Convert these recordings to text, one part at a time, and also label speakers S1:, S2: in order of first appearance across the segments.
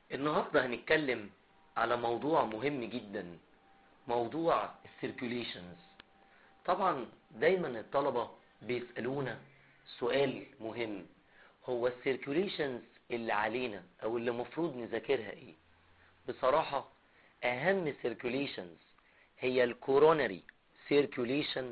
S1: النهاردة هنتكلم على موضوع مهم جدا موضوع السيركوليشنز طبعا دايما الطلبة بيسألونا سؤال مهم هو السيركوليشنز اللي علينا او اللي مفروض نذاكرها ايه بصراحة اهم سيركوليشنز هي الكوروناري سيركوليشن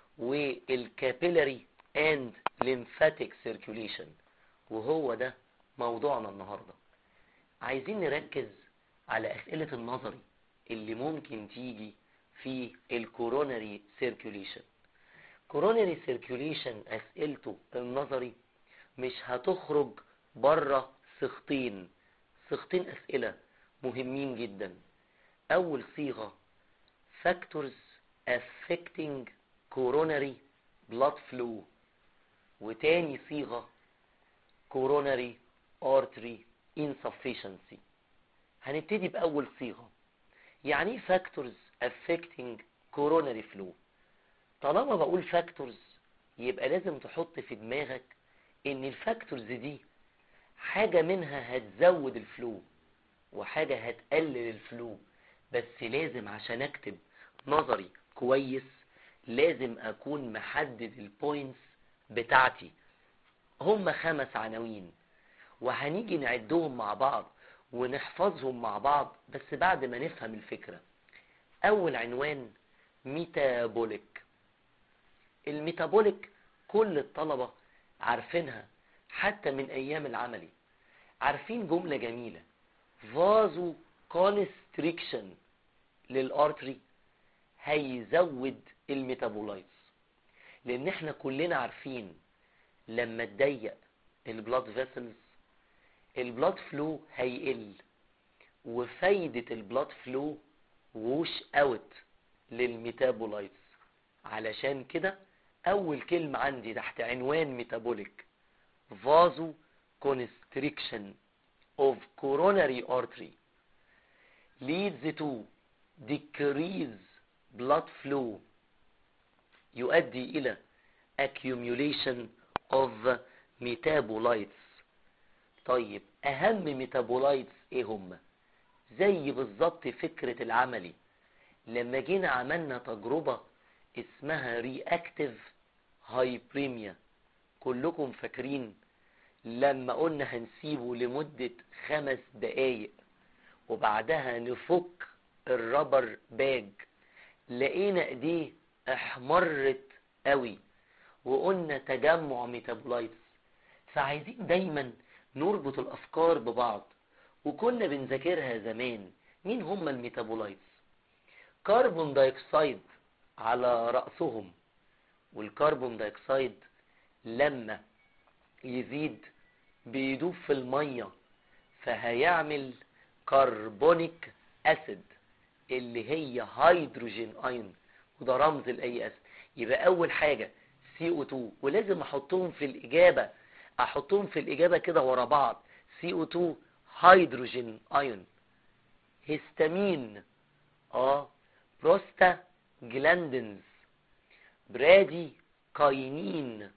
S1: والكابيلاري اند lymphatic سيركوليشن وهو ده موضوعنا النهاردة عايزين نركز على اسئلة النظري اللي ممكن تيجي في الكوروناري سيركوليشن كوروناري سيركوليشن اسئلته النظري مش هتخرج بره صيغتين صيغتين اسئلة مهمين جدا اول صيغة factors affecting coronary blood flow وتاني صيغة coronary artery insufficiency هنبتدي بأول صيغة يعني ايه factors affecting coronary flow طالما بقول factors يبقى لازم تحط في دماغك ان الفاكتورز دي حاجة منها هتزود الفلو وحاجة هتقلل الفلو بس لازم عشان اكتب نظري كويس لازم اكون محدد البوينتس بتاعتي هم خمس عناوين وهنيجي نعدهم مع بعض ونحفظهم مع بعض بس بعد ما نفهم الفكرة اول عنوان ميتابوليك الميتابوليك كل الطلبة عارفينها حتى من ايام العملي عارفين جملة جميلة فازو كونستريكشن للارتري هيزود الميتابولايتس لان احنا كلنا عارفين لما تضيق البلاد فيسلز البلاد فلو هيقل وفايدة البلاد فلو ووش اوت للميتابولايتس علشان كده اول كلمة عندي تحت عنوان ميتابوليك فازو constriction of coronary artery leads to decrease blood flow يؤدي إلى accumulation of metabolites طيب أهم metabolites إيه هم زي بالظبط فكرة العملي لما جينا عملنا تجربة اسمها reactive hyperemia كلكم فاكرين لما قلنا هنسيبه لمدة خمس دقايق وبعدها نفك الربر باج لقينا ايديه احمرت قوي وقلنا تجمع ميتابولايتس فعايزين دايما نربط الافكار ببعض وكنا بنذاكرها زمان مين هم الميتابولايتس كربون دايوكسيد على رأسهم والكربون دايوكسيد لما يزيد بيدوب في المية فهيعمل كربونيك اسيد اللي هي هيدروجين ايون وده رمز لاي اسيد يبقى اول حاجة CO2 ولازم احطهم في الاجابة احطهم في الاجابة كده ورا بعض CO2 هيدروجين ايون هيستامين اه بروستا جلاندنز برادي كاينين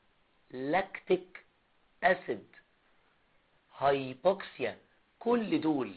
S1: لاكتيك اسيد هايبوكسيا كل دول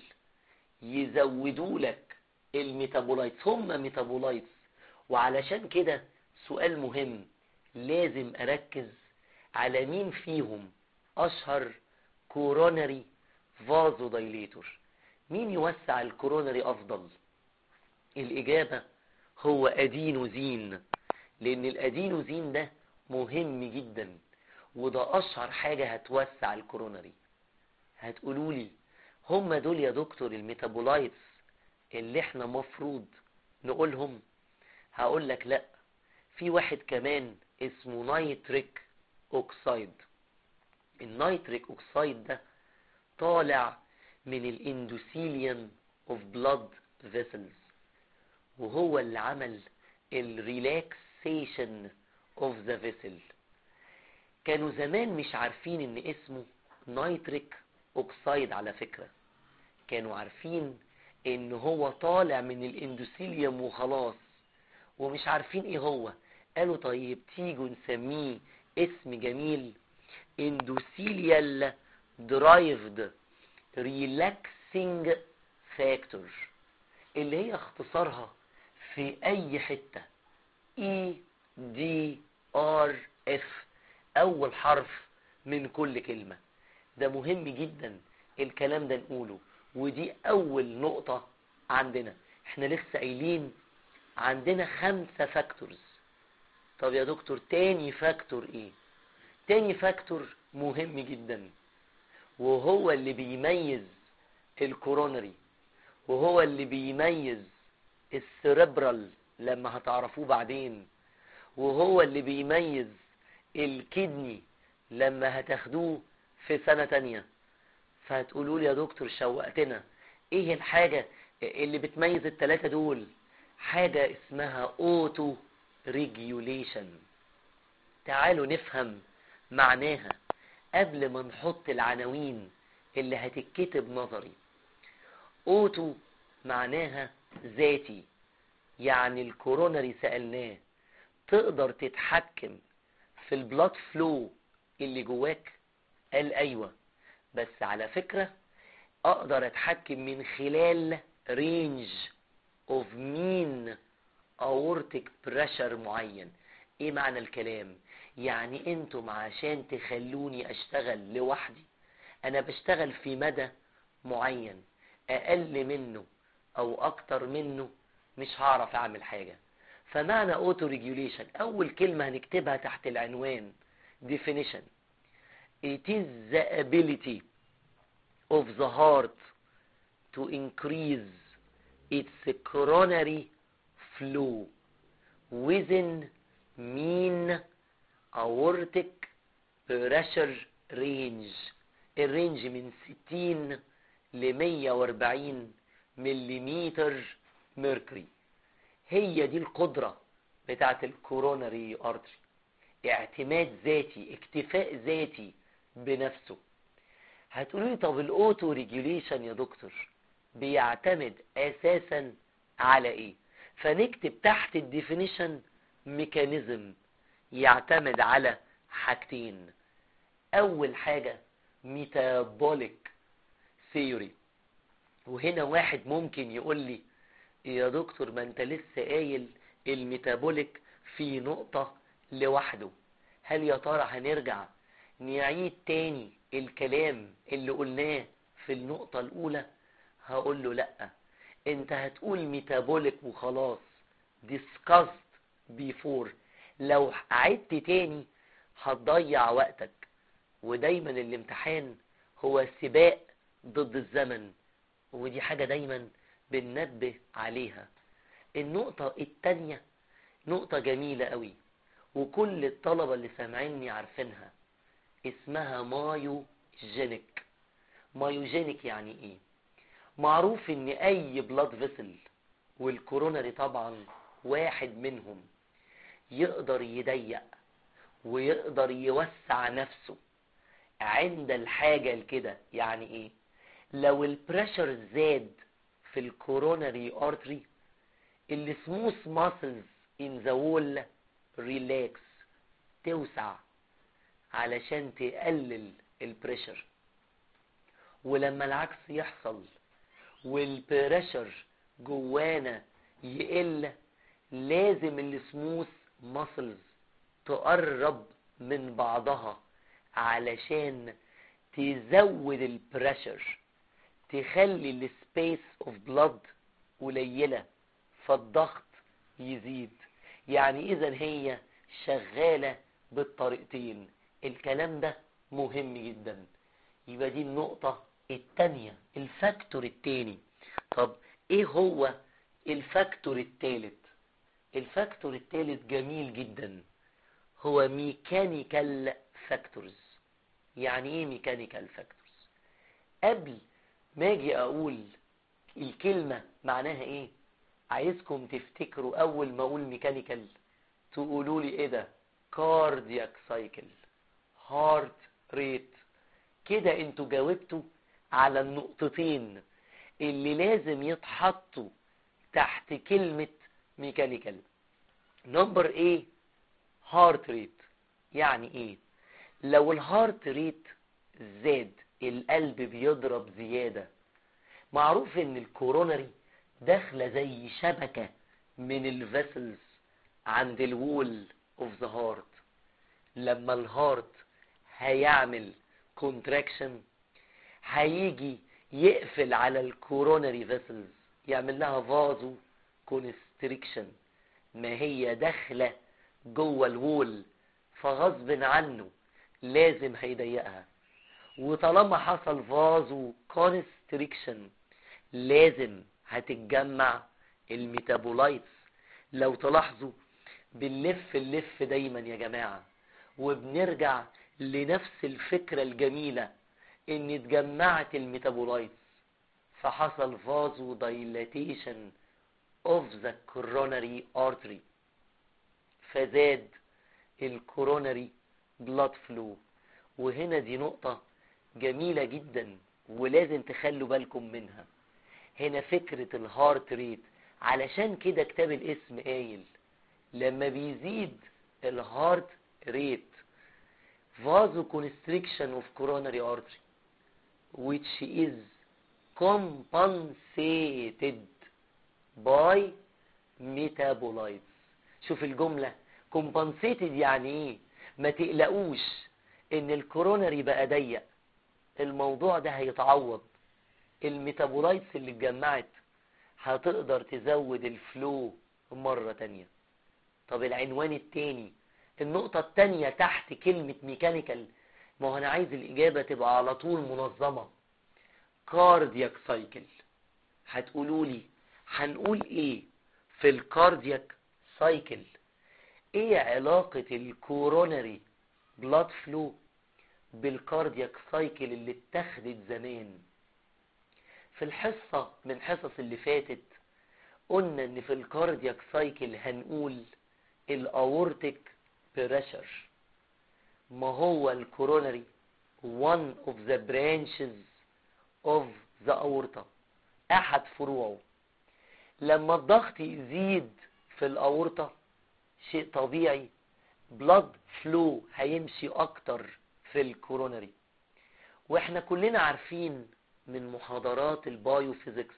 S1: يزودوا لك الميتابولايتس هم ميتابولايتس وعلشان كده سؤال مهم لازم اركز على مين فيهم اشهر كوروناري فازو دايليتور مين يوسع الكوروناري افضل الاجابة هو ادينوزين لان الادينوزين ده مهم جدا وده اشهر حاجة هتوسع الكوروناري هتقولوا لي هم دول يا دكتور الميتابولايتس اللي احنا مفروض نقولهم هقول لك لا في واحد كمان اسمه نايتريك اوكسايد النايتريك اوكسايد ده طالع من الاندوثيليوم اوف بلاد فيسلز وهو اللي عمل الريلاكسيشن اوف ذا فيسل كانوا زمان مش عارفين ان اسمه نايتريك اوكسايد على فكرة كانوا عارفين ان هو طالع من الاندوثيليوم وخلاص ومش عارفين ايه هو قالوا طيب تيجوا نسميه اسم جميل endothelial derived relaxation ستريسنج فاكتور اللي هي اختصارها في اي حتة E D R F اول حرف من كل كلمة ده مهم جدا الكلام ده نقوله ودي اول نقطة عندنا احنا لسه قايلين عندنا خمسة فاكتورز طب يا دكتور تاني فاكتور ايه تاني فاكتور مهم جدا وهو اللي بيميز الكورونري وهو اللي بيميز السيربرال لما هتعرفوه بعدين وهو اللي بيميز الكدني لما هتاخدوه في سنة تانية فهتقولوا لي يا دكتور شوقتنا ايه الحاجة اللي بتميز التلاتة دول حاجة اسمها اوتو ريجيوليشن تعالوا نفهم معناها قبل ما نحط العناوين اللي هتتكتب نظري اوتو معناها ذاتي يعني الكورونري سألناه تقدر تتحكم في البلاد فلو اللي جواك قال ايوه بس على فكرة اقدر اتحكم من خلال رينج اوف مين اورتك بريشر معين ايه معنى الكلام يعني انتم عشان تخلوني اشتغل لوحدي انا بشتغل في مدى معين اقل منه او اكتر منه مش هعرف اعمل حاجة فمعنى اوتو ريجوليشن اول كلمة هنكتبها تحت العنوان definition it is the ability of the heart to increase its coronary flow within mean aortic pressure range الرينج من 60 ل 140 مليمتر ميركوري هي دي القدرة بتاعت الكوروناري ارتري اعتماد ذاتي اكتفاء ذاتي بنفسه هتقولي طب الاوتو ريجوليشن يا دكتور بيعتمد اساسا على ايه فنكتب تحت الديفينيشن ميكانيزم يعتمد على حاجتين اول حاجة ميتابوليك ثيوري وهنا واحد ممكن يقول لي يا دكتور ما انت لسه قايل الميتابوليك في نقطة لوحده هل يا ترى هنرجع نعيد تاني الكلام اللي قلناه في النقطة الاولى هقول له لا انت هتقول ميتابوليك وخلاص discussed before لو عدت تاني هتضيع وقتك ودايما الامتحان هو سباق ضد الزمن ودي حاجة دايما بننبه عليها النقطة التانية نقطة جميلة قوي وكل الطلبة اللي سامعيني عارفينها اسمها مايوجينيك مايوجينيك يعني ايه معروف ان اي بلاد فيسل والكوروناري طبعا واحد منهم يقدر يضيق ويقدر يوسع نفسه عند الحاجة لكده يعني ايه لو البريشر زاد في الكوروناري ارتري السموث ماسلز ان ذا وول ريلاكس توسع علشان تقلل البريشر ولما العكس يحصل والبريشر جوانا يقل لازم السموث ماسلز تقرب من بعضها علشان تزود البريشر تخلي السبيس اوف بلاد قليلة فالضغط يزيد يعني اذا هي شغالة بالطريقتين الكلام ده مهم جدا يبقى دي النقطة التانية الفاكتور التاني طب ايه هو الفاكتور التالت الفاكتور التالت جميل جدا هو ميكانيكال فاكتورز يعني ايه ميكانيكال فاكتورز قبل ما اجي اقول الكلمة معناها ايه عايزكم تفتكروا اول ما اقول ميكانيكال تقولوا لي ايه ده كاردياك سايكل هارت ريت كده انتوا جاوبتوا على النقطتين اللي لازم يتحطوا تحت كلمة ميكانيكال نمبر ايه هارت ريت يعني ايه لو الهارت ريت زاد القلب بيضرب زيادة معروف ان الكورونري داخله زي شبكة من الفيسلز عند الوول اوف ذا هارت لما الهارت هيعمل كونتراكشن هيجي يقفل على الكورونري فيسلز يعمل لها فازو كونستريكشن ما هي داخله جوه الوول فغصب عنه لازم هيضيقها وطالما حصل فازو كونستريكشن لازم هتتجمع الميتابولايتس لو تلاحظوا بنلف اللف دايما يا جماعة وبنرجع لنفس الفكرة الجميلة ان اتجمعت الميتابولايتس فحصل فازو دايلاتيشن of the coronary artery فزاد الكورونري بلاد فلو وهنا دي نقطة جميلة جدا ولازم تخلوا بالكم منها هنا فكرة الهارت ريت علشان كده كتاب الاسم قايل لما بيزيد الهارت ريت vasoconstriction of coronary artery which is compensated by metabolites شوف الجملة compensated يعني ايه ما تقلقوش ان الكورونري بقى ضيق الموضوع ده هيتعوض الميتابولايتس اللي اتجمعت هتقدر تزود الفلو مرة تانية طب العنوان التاني النقطة التانية تحت كلمة ميكانيكال ما هو انا عايز الاجابة تبقى على طول منظمة كاردياك سايكل هتقولوا لي هنقول ايه في الكاردياك سايكل ايه علاقة الكورونري بلاد فلو بالكاردياك سايكل اللي اتخذت زمان في الحصة من حصص اللي فاتت قلنا ان في الكاردياك سايكل هنقول الاورتيك بريشر ما هو الكورونري one of the branches of the aorta احد فروعه لما الضغط يزيد في الاورطة شيء طبيعي بلاد فلو هيمشي اكتر في الكورونري واحنا كلنا عارفين من محاضرات البايوفيزيكس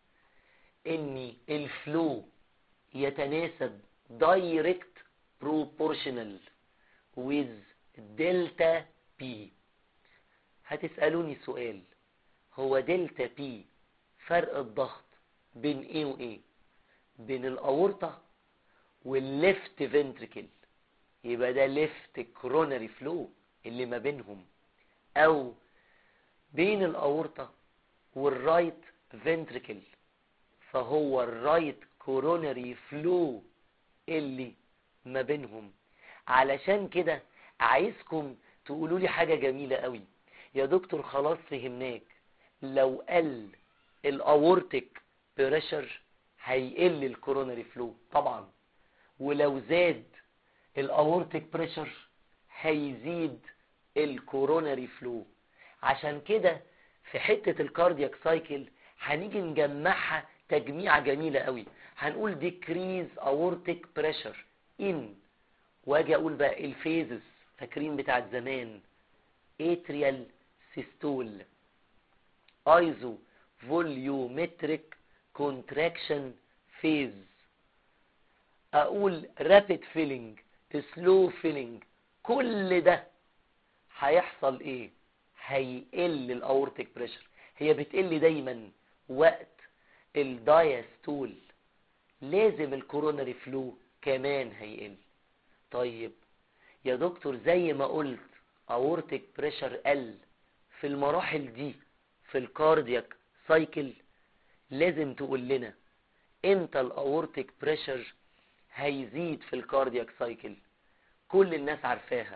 S1: ان الفلو يتناسب دايركت proportional with دلتا بي هتسألوني سؤال هو دلتا بي فرق الضغط بين ايه وايه بين الاورطة والليفت فنتريكل يبقى ده ليفت كرونري فلو اللي ما بينهم او بين الاورطة والرايت فنتريكل فهو الرايت كورونري فلو اللي ما بينهم علشان كده عايزكم تقولوا لي حاجة جميلة قوي يا دكتور خلاص فهمناك لو قل الاورتيك بريشر هيقل الكورونري فلو طبعا ولو زاد الاورتيك بريشر هيزيد الكورونري فلو عشان كده في حتة الكاردياك سايكل هنيجي نجمعها تجميعة جميلة قوي هنقول decrease aortic pressure in واجي اقول بقى الفيزز فاكرين بتاعت زمان atrial systole ايزو volumetric contraction phase اقول rapid filling slow filling كل ده هيحصل ايه هيقل الاورتيك بريشر هي بتقل دايما وقت الدايستول لازم الكورونري فلو كمان هيقل طيب يا دكتور زي ما قلت اورتيك بريشر قل في المراحل دي في الكاردياك سايكل لازم تقول لنا امتى الاورتيك بريشر هيزيد في الكاردياك سايكل كل الناس عارفاها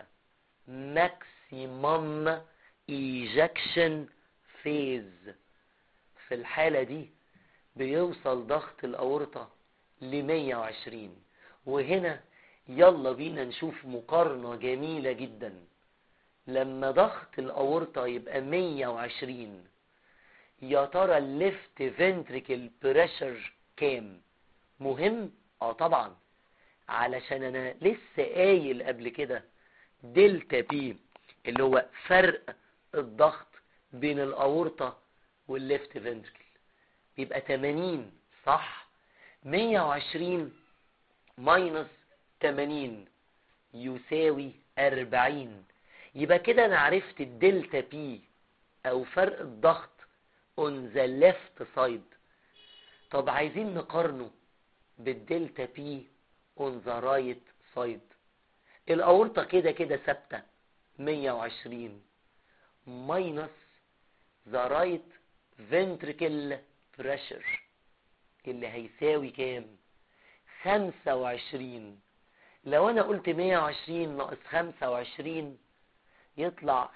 S1: ماكسيمم ايجكشن فيز في الحالة دي بيوصل ضغط الاورطة ل 120 وهنا يلا بينا نشوف مقارنة جميلة جدا لما ضغط الاورطة يبقى 120 يا ترى الليفت فنتريكل بريشر كام مهم اه طبعا علشان انا لسه قايل قبل كده دلتا بي اللي هو فرق الضغط بين الاورطة والليفت فنتريكل يبقى 80 صح 120 ماينس 80 يساوي 40 يبقى كده انا عرفت الدلتا بي او فرق الضغط on the left side طب عايزين نقارنه بالدلتا بي on the right side الاورطة كده كده ثابتة 120 minus the right ventricle pressure اللي هيساوي كام 25 لو انا قلت 120 ناقص 25 يطلع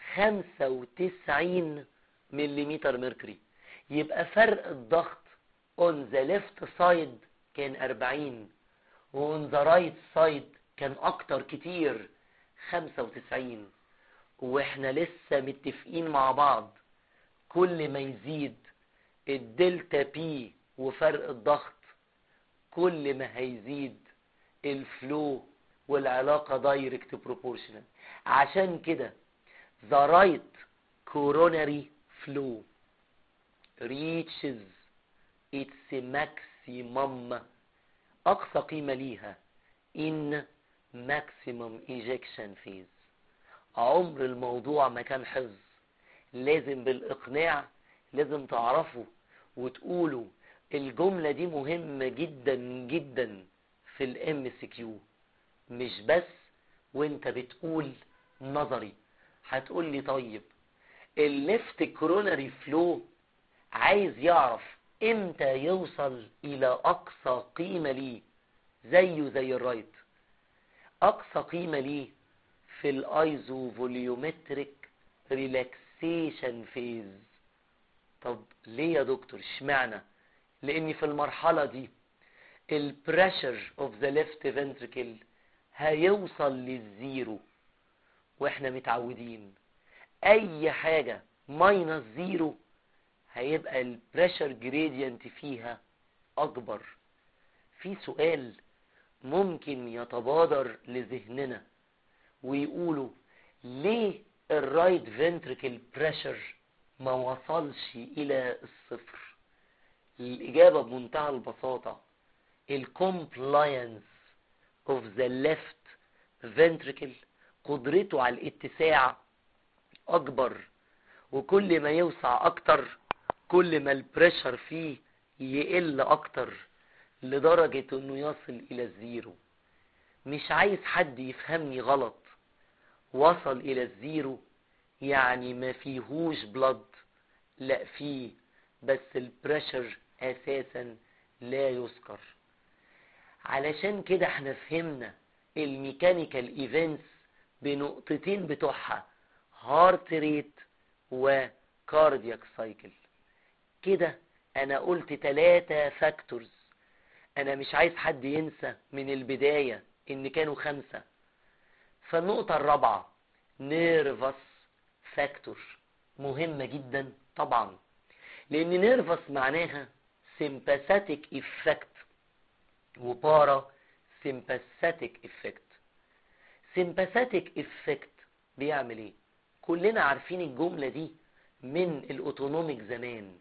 S1: 95 مليمتر ميركوري يبقى فرق الضغط on the left side كان 40 و on the right side كان اكتر كتير 95 واحنا لسه متفقين مع بعض كل ما يزيد الدلتا بي وفرق الضغط كل ما هيزيد الفلو والعلاقة دايركت بروبورشنال عشان كده the right coronary flow reaches its maximum أقصى قيمة ليها in maximum ejection phase عمر الموضوع ما كان حفظ لازم بالإقناع لازم تعرفوا وتقولوا الجملة دي مهمة جدا جدا في الام سي كيو مش بس وانت بتقول نظري هتقول لي طيب الليفت كوروناري فلو عايز يعرف امتى يوصل الى اقصى قيمة ليه زيه زي الرايت اقصى قيمة ليه في الايزو فوليومتريك ريلاكسيشن فيز طب ليه يا دكتور اشمعنى لان في المرحلة دي البريشر اوف ذا ليفت فنتريكل هيوصل للزيرو واحنا متعودين اي حاجة ماينس زيرو هيبقى البريشر جريدينت فيها اكبر في سؤال ممكن يتبادر لذهننا ويقولوا ليه الرايت فنتريكل بريشر ما وصلش الى الصفر الاجابة بمنتهى البساطة الكومبلاينس اوف ذا ليفت ventricle قدرته على الاتساع اكبر وكل ما يوسع اكتر كل ما البريشر فيه يقل اكتر لدرجة انه يصل الى الزيرو مش عايز حد يفهمني غلط وصل الى الزيرو يعني ما فيهوش بلد لا فيه بس البريشر اساسا لا يذكر علشان كده احنا فهمنا الميكانيكال ايفنتس بنقطتين بتوعها هارت ريت وكاردياك سايكل كده انا قلت ثلاثة فاكتورز انا مش عايز حد ينسى من البداية ان كانوا خمسة فالنقطة الرابعة نيرفس فاكتور مهمة جدا طبعا لان نيرفس معناها sympathetic effect وبارا sympathetic effect sympathetic effect بيعمل ايه كلنا عارفين الجملة دي من الاوتونوميك زمان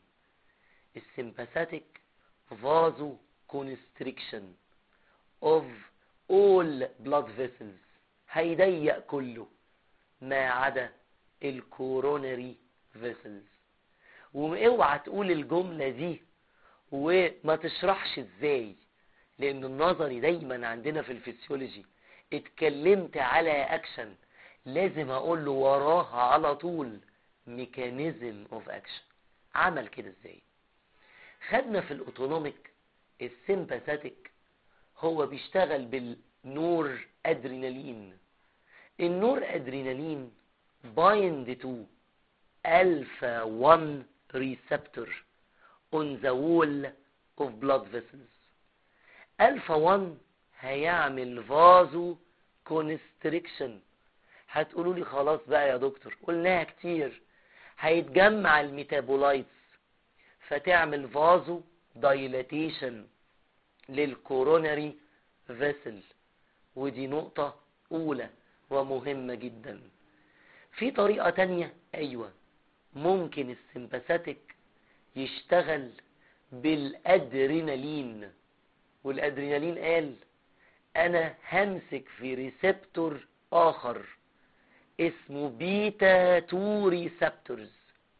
S1: السيمباثيك فازو constriction of all blood vessels هيضيق كله ما عدا الكورونري فيسلز واوعى تقول الجملة دي وما تشرحش ازاي لان النظري دايما عندنا في الفسيولوجي اتكلمت على اكشن لازم اقول له وراها على طول ميكانيزم اوف اكشن عمل كده ازاي خدنا في الاوتونوميك السيمباثيك هو بيشتغل بالنور ادرينالين النور ادرينالين بايند تو alpha 1 receptor on the wall of blood vessels alpha 1 هيعمل فازو كونستريكشن هتقولوا لي خلاص بقى يا دكتور قلناها كتير هيتجمع الميتابولايتس فتعمل فازو دايلاتيشن للكوروناري فيسل ودي نقطة أولى ومهمة جدا في طريقة تانية أيوة ممكن السمباثيك يشتغل بالادرينالين والادرينالين قال انا همسك في ريسبتور اخر اسمه بيتا 2 ريسبتورز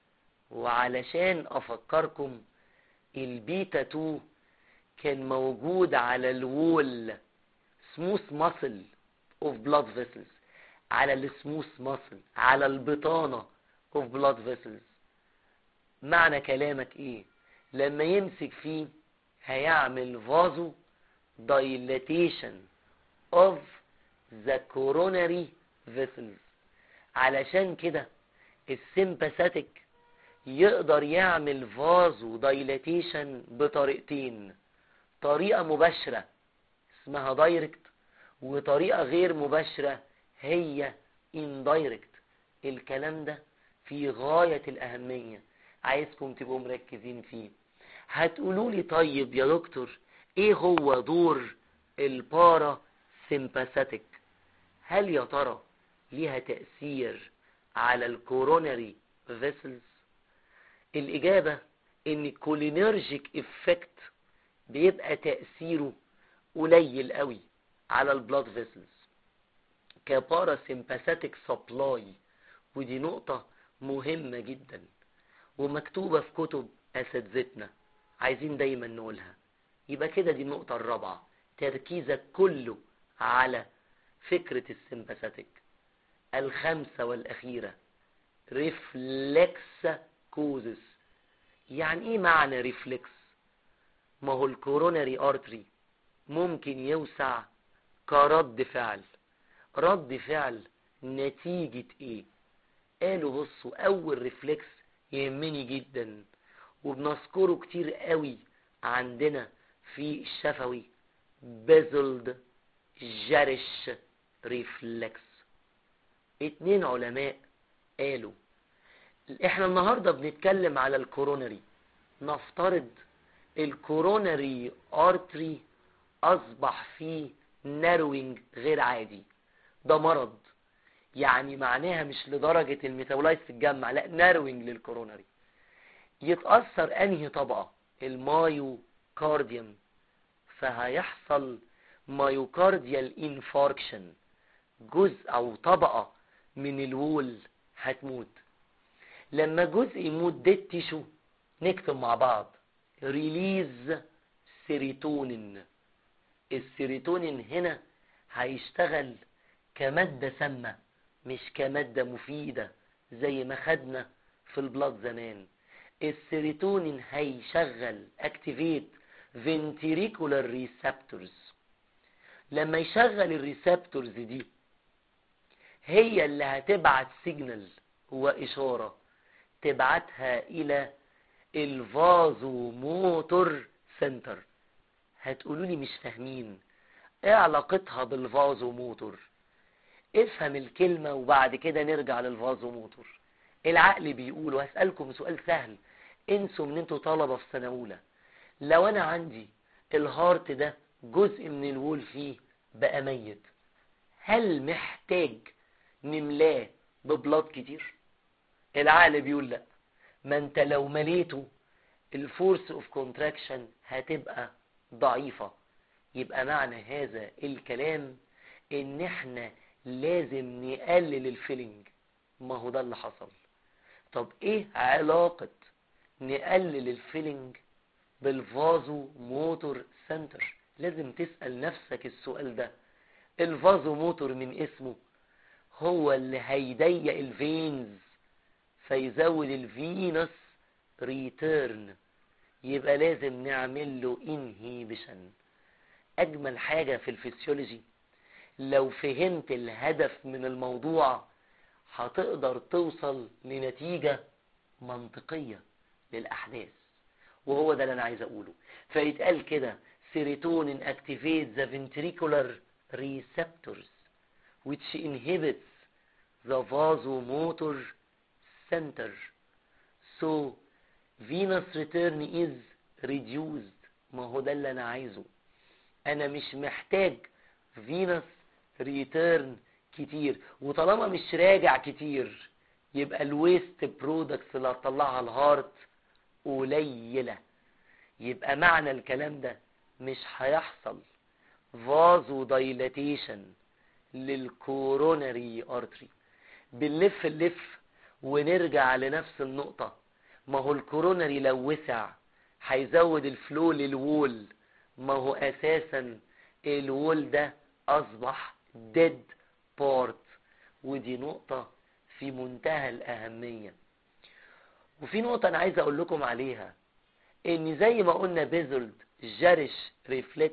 S1: وعلشان افكركم البيتا 2 كان موجود على الوول سموث ماسل اوف بلاد فيسلز على السموث ماسل على البطانة اوف بلاد فيسلز معنى كلامك ايه لما يمسك فيه هيعمل فازو dilatation of the coronary vessels علشان كده السيمباثيك يقدر يعمل فازو دايلاتيشن بطريقتين طريقة مباشرة اسمها دايركت وطريقة غير مباشرة هي اندايركت الكلام ده في غاية الأهمية عايزكم تبقوا مركزين فيه هتقولوا لي طيب يا دكتور ايه هو دور البارا سيمباثيك هل يا ترى ليها تأثير على الكوروناري فيسلز الإجابة ان الكولينرجيك افكت بيبقى تأثيره قليل قوي على البلاد فيسلز كبارا سيمباثيك سبلاي ودي نقطة مهمة جدا ومكتوبة في كتب أساتذتنا عايزين دايما نقولها يبقى كده دي النقطة الرابعة تركيزك كله على فكرة السيمباثيك الخامسة والأخيرة ريفلكس كوزس يعني ايه معنى ريفلكس ما هو الكوروناري ارتري ممكن يوسع كرد فعل رد فعل نتيجة ايه قالوا بصوا اول ريفلكس يهمني جدا وبنذكره كتير قوي عندنا في الشفوي بازلد جرش ريفلكس اتنين علماء قالوا احنا النهاردة بنتكلم على الكوروناري نفترض الكوروناري ارتري اصبح فيه ناروينج غير عادي ده مرض يعني معناها مش لدرجة الميتابولايت تتجمع لا ناروينج للكوروناري يتأثر انهي طبقة المايوكارديوم فهيحصل مايوكارديال انفاركشن جزء او طبقة من الوول هتموت لما جزء يموت ده التيشو نكتب مع بعض ريليز سيروتونين السيروتونين هنا هيشتغل كمادة سامة مش كمادة مفيدة زي ما خدنا في البلاد زمان السيروتونين هيشغل اكتيفيت ventricular receptors لما يشغل الريسبتورز دي هي اللي هتبعت سيجنال هو اشاره تبعتها الى الفازو موتور سنتر هتقولوا لي مش فاهمين ايه علاقتها بالفازو موتور افهم الكلمة وبعد كده نرجع للفازو موتور العقل بيقول وهسألكم سؤال سهل انسوا ان انتوا طلبة في سنة اولى لو انا عندي الهارت ده جزء من الوول فيه بقى ميت هل محتاج نملاه ببلاد كتير العقل بيقول لا ما انت لو مليته الفورس اوف كونتراكشن هتبقى ضعيفة يبقى معنى هذا الكلام ان احنا لازم نقلل الفيلنج ما هو ده اللي حصل طب ايه علاقة نقلل الفيلنج بالفازو موتور سنتر لازم تسأل نفسك السؤال ده الفازو موتور من اسمه هو اللي هيضيق الفينز فيزود الفينس ريتيرن يبقى لازم نعمل له انهيبيشن اجمل حاجة في الفسيولوجي لو فهمت الهدف من الموضوع هتقدر توصل لنتيجة منطقية للأحداث وهو ده اللي أنا عايز أقوله فيتقال كده serotonin activates the ventricular receptors which inhibits the vasomotor center so venous return is reduced ما هو ده اللي أنا عايزه أنا مش محتاج فينس ريتيرن كتير وطالما مش راجع كتير يبقى الويست برودكتس اللي هتطلعها الهارت قليلة يبقى معنى الكلام ده مش هيحصل فازو دايلاتيشن للكوروناري ارتري بنلف اللف ونرجع لنفس النقطة ما هو الكوروناري لو وسع هيزود الفلو للوول ما هو اساسا الوول ده اصبح ديد بارت ودي نقطة في منتهى الاهمية وفي نقطة انا عايز اقول لكم عليها ان زي ما قلنا بيزلد جرش ريفلكس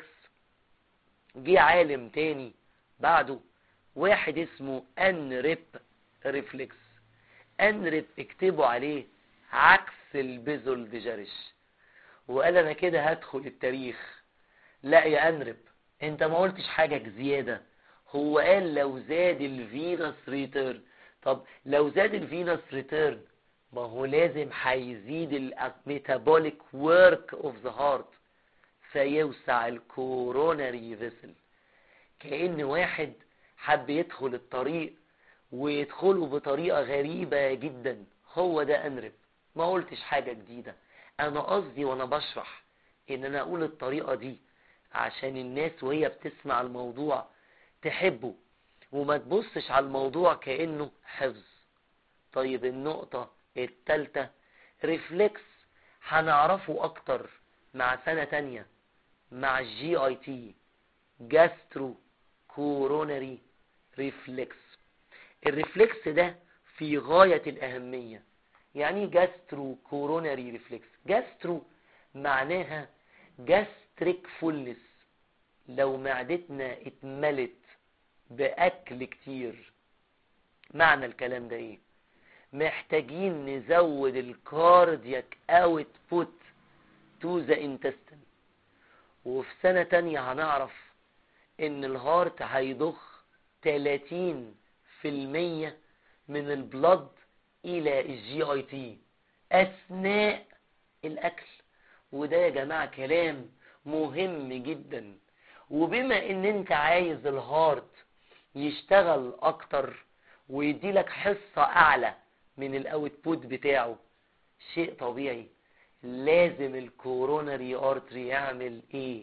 S1: جه عالم تاني بعده واحد اسمه انريب ريفلكس انريب اكتبوا عليه عكس البيزلد جرش وقال انا كده هدخل التاريخ لا يا انرب انت ما قلتش حاجة زيادة هو قال لو زاد الفينس ريتيرن طب لو زاد الفينس ريتيرن ما هو لازم هيزيد الميتابوليك ورك اوف ذا هارت فيوسع الكوروناري فيسل كأن واحد حب يدخل الطريق ويدخله بطريقة غريبة جدا هو ده انرب ما قلتش حاجة جديدة انا قصدي وانا بشرح ان انا اقول الطريقة دي عشان الناس وهي بتسمع الموضوع تحبه وما تبصش على الموضوع كأنه حفظ طيب النقطة التالتة ريفلكس هنعرفه اكتر مع سنة تانية مع الجي اي تي جاسترو كوروناري ريفلكس الريفلكس ده في غاية الأهمية يعني جاسترو كوروناري ريفلكس جاسترو معناها جاستريك فولنس لو معدتنا اتملت بأكل كتير معنى الكلام ده ايه محتاجين نزود الكاردياك اوت بوت تو ذا انتستين وفي سنة تانية هنعرف ان الهارت هيضخ 30 في المية من البلد الى الجي اي تي اثناء الاكل وده يا جماعة كلام مهم جدا وبما ان انت عايز الهارت يشتغل اكتر ويديلك حصة اعلى من الاوتبوت بتاعه شيء طبيعي لازم الكوروناري ارتري يعمل ايه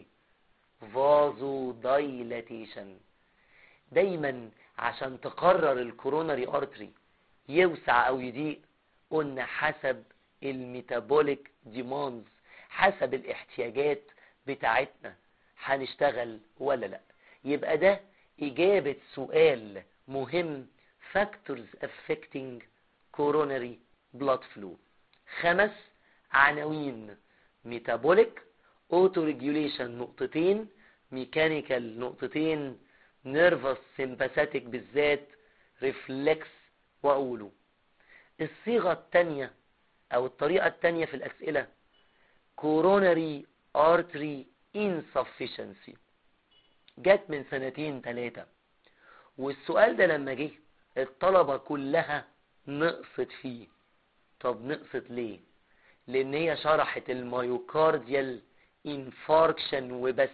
S1: فازو دايلاتيشن دايما عشان تقرر الكوروناري ارتري يوسع او يضيق قلنا حسب الميتابوليك ديماندز حسب الاحتياجات بتاعتنا هنشتغل ولا لا يبقى ده اجابة سؤال مهم factors affecting coronary blood flow خمس عناوين ميتابوليك اوتو ريجوليشن نقطتين ميكانيكال نقطتين نيرفس سيمباثيك بالذات ريفلكس واقوله الصيغة التانية او الطريقة التانية في الاسئلة coronary artery insufficiency جت من سنتين ثلاثة والسؤال ده لما جه الطلبة كلها نقصت فيه طب نقصت ليه لان هي شرحت الميوكارديال انفاركشن وبس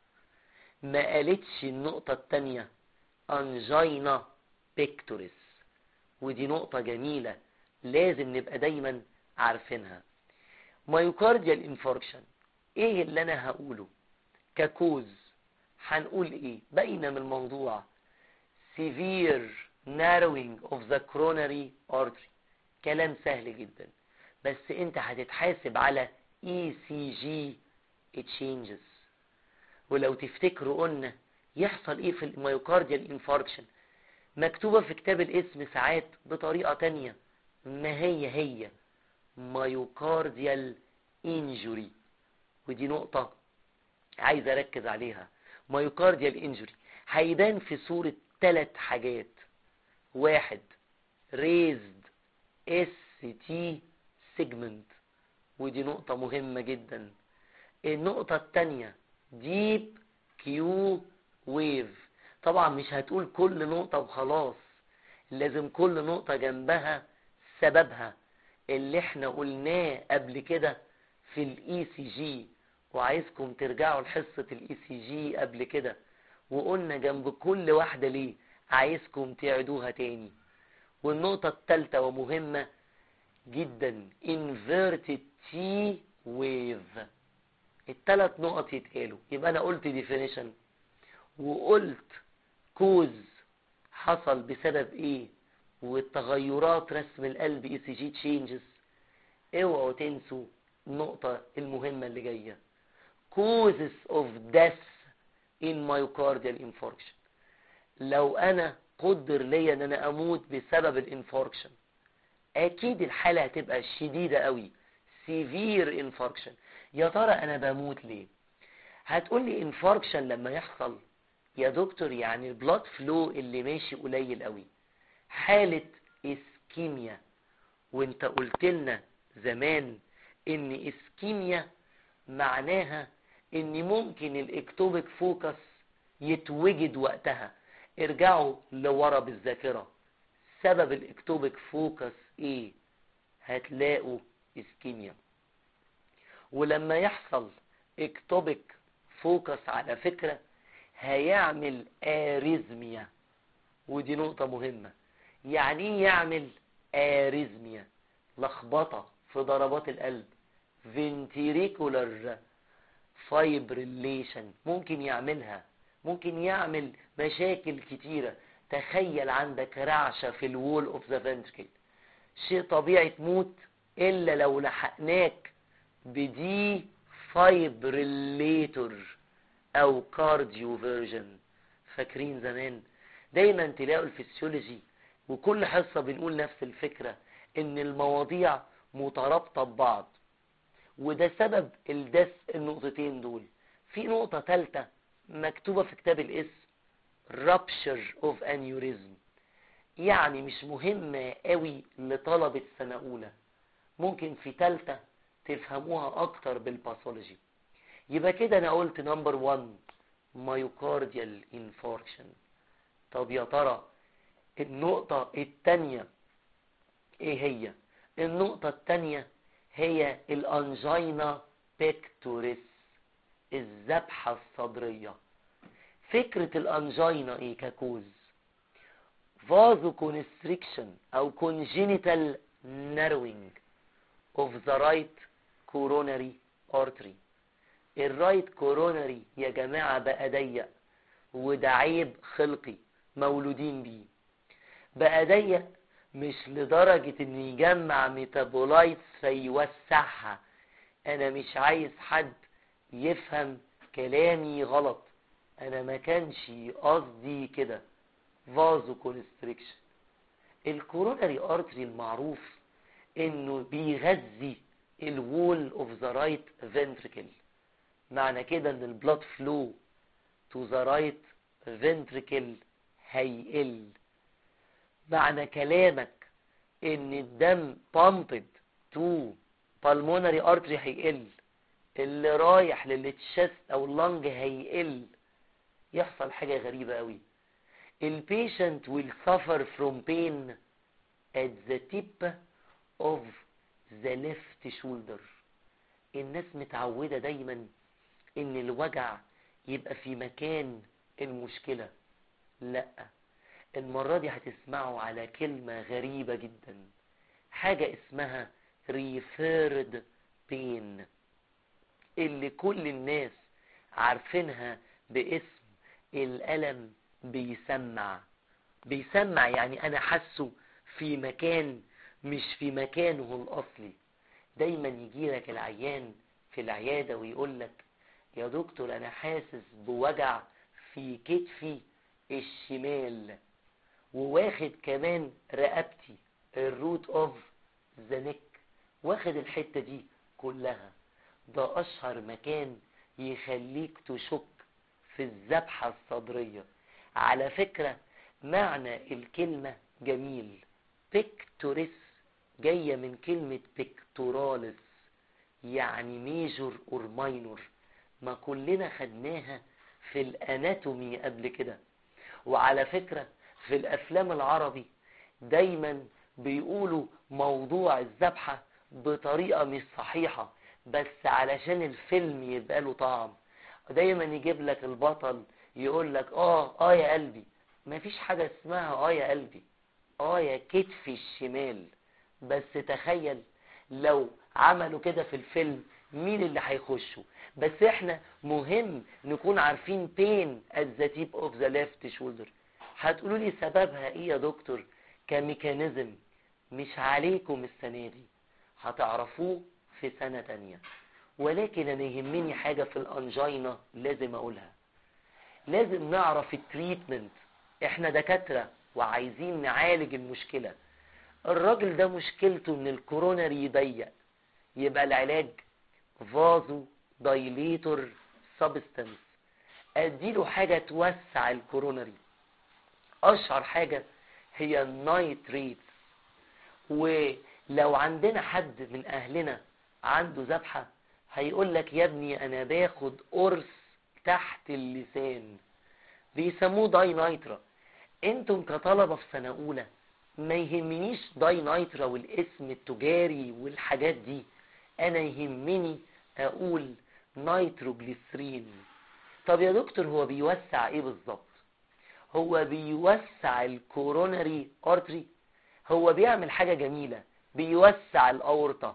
S1: ما قالتش النقطة التانية انجينا بيكتوريس ودي نقطة جميلة لازم نبقى دايما عارفينها مايوكارديال انفاركشن ايه اللي انا هقوله ككوز هنقول ايه باينه من الموضوع severe narrowing of the coronary artery كلام سهل جدا بس انت هتتحاسب على ECG changes ولو تفتكروا قلنا يحصل ايه في الميوكارديال انفاركشن مكتوبة في كتاب الاسم ساعات بطريقة تانية ما هي هي مايوكارديال انجوري ودي نقطة عايز اركز عليها مايوكارديال انجوري هيبان في صورة ثلاث حاجات واحد ريزد اس تي سيجمنت ودي نقطة مهمة جدا النقطة التانية ديب كيو ويف طبعا مش هتقول كل نقطة وخلاص لازم كل نقطة جنبها سببها اللي احنا قلناه قبل كده في الاي سي جي وعايزكم ترجعوا لحصة الاي سي جي قبل كده وقلنا جنب كل واحدة ليه عايزكم تعيدوها تاني والنقطة التالتة ومهمة جدا inverted T wave الثلاث نقط يتقالوا يبقى انا قلت definition وقلت كوز حصل بسبب ايه والتغيرات رسم القلب اي سي جي تشينجز اوعوا تنسوا النقطة المهمة اللي جاية causes of death in myocardial infarction لو انا قدر ليا ان انا اموت بسبب الانفاركشن اكيد الحالة هتبقى شديدة قوي severe infarction يا ترى انا بموت ليه هتقول لي انفاركشن لما يحصل يا دكتور يعني البلاد فلو اللي ماشي قليل قوي حالة اسكيميا وانت قلت لنا زمان ان اسكيميا معناها ان ممكن الاكتوبيك فوكس يتوجد وقتها ارجعوا لورا بالذاكرة سبب الاكتوبيك فوكس ايه هتلاقوا اسكيميا ولما يحصل اكتوبيك فوكس على فكرة هيعمل اريزميا ودي نقطة مهمة يعني ايه يعمل اريزميا لخبطة في ضربات القلب ventricular fibrillation ممكن يعملها ممكن يعمل مشاكل كتيرة تخيل عندك رعشة في الوول اوف ذا ventricle شيء طبيعي تموت الا لو لحقناك بدي فايبريليتور او كارديو فيرجن فاكرين زمان دايما تلاقوا الفسيولوجي وكل حصة بنقول نفس الفكرة ان المواضيع مترابطة ببعض وده سبب الدس النقطتين دول في نقطة تالتة مكتوبة في كتاب الاسم rupture of aneurysm يعني مش مهمة قوي لطلبة سنة اولى ممكن في تالتة تفهموها اكتر بالباثولوجي يبقى كده انا قلت نمبر 1 مايوكارديال انفاركشن طب يا ترى النقطة التانية ايه هي النقطة التانية هي الانجينا بيكتوريس الذبحة الصدرية فكرة الانجينا ايه ككوز فازو كونستريكشن او congenital narrowing of the right coronary artery الرايت كورونري يا جماعة بقى ضيق وده عيب خلقي مولودين بيه بقى ضيق مش لدرجة ان يجمع ميتابولايتس فيوسعها انا مش عايز حد يفهم كلامي غلط انا ما كانش قصدي كده فازو كونستريكشن الكوروناري ارتري المعروف انه بيغذي الوول اوف ذا رايت فنتريكل معنى كده ان البلاد فلو تو ذا رايت فنتريكل هيقل معنى كلامك ان الدم بامبد تو بالمونري ارتري هيقل اللي رايح للتشست او اللنج هيقل يحصل حاجة غريبة قوي البيشنت will suffer from pain at the tip of the left shoulder الناس متعودة دايما ان الوجع يبقى في مكان المشكلة لا المرة دي هتسمعوا على كلمة غريبة جدا حاجة اسمها referred pain اللي كل الناس عارفينها باسم الألم بيسمع بيسمع يعني أنا حاسه في مكان مش في مكانه الأصلي دايما يجي لك العيان في العيادة ويقول لك يا دكتور أنا حاسس بوجع في كتفي الشمال وواخد كمان رقبتي الروت اوف ذا نيك واخد الحتة دي كلها ده اشهر مكان يخليك تشك في الذبحة الصدرية على فكرة معنى الكلمة جميل بيكتوريس جاية من كلمة بيكتوراليس يعني ميجور اور ماينور ما كلنا خدناها في الاناتومي قبل كده وعلى فكرة في الافلام العربي دايما بيقولوا موضوع الذبحة بطريقة مش صحيحة بس علشان الفيلم يبقى له طعم دايما يجيب لك البطل يقول لك اه اه يا قلبي مفيش حاجة اسمها اه يا قلبي اه يا كتفي الشمال بس تخيل لو عملوا كده في الفيلم مين اللي هيخشوا بس احنا مهم نكون عارفين pain at the tip of the left shoulder هتقولوا لي سببها ايه يا دكتور كميكانيزم مش عليكم السنة دي هتعرفوه في سنة تانية ولكن انا يهمني حاجة في الانجينا لازم اقولها لازم نعرف التريتمنت احنا دكاترة وعايزين نعالج المشكلة الراجل ده مشكلته ان الكوروناري يضيق يبقى العلاج فازو دايليتور سبستانس اديله حاجة توسع الكوروناري اشهر حاجة هي النايتريتس ولو عندنا حد من اهلنا عنده ذبحة هيقول لك يا ابني انا باخد قرص تحت اللسان بيسموه داي نايترا انتم كطلبة في سنة اولى ما يهمنيش داي نايترا والاسم التجاري والحاجات دي انا يهمني اقول نايتروجليسرين طب يا دكتور هو بيوسع ايه بالظبط هو بيوسع الكوروناري ارتري هو بيعمل حاجة جميلة بيوسع الاورطة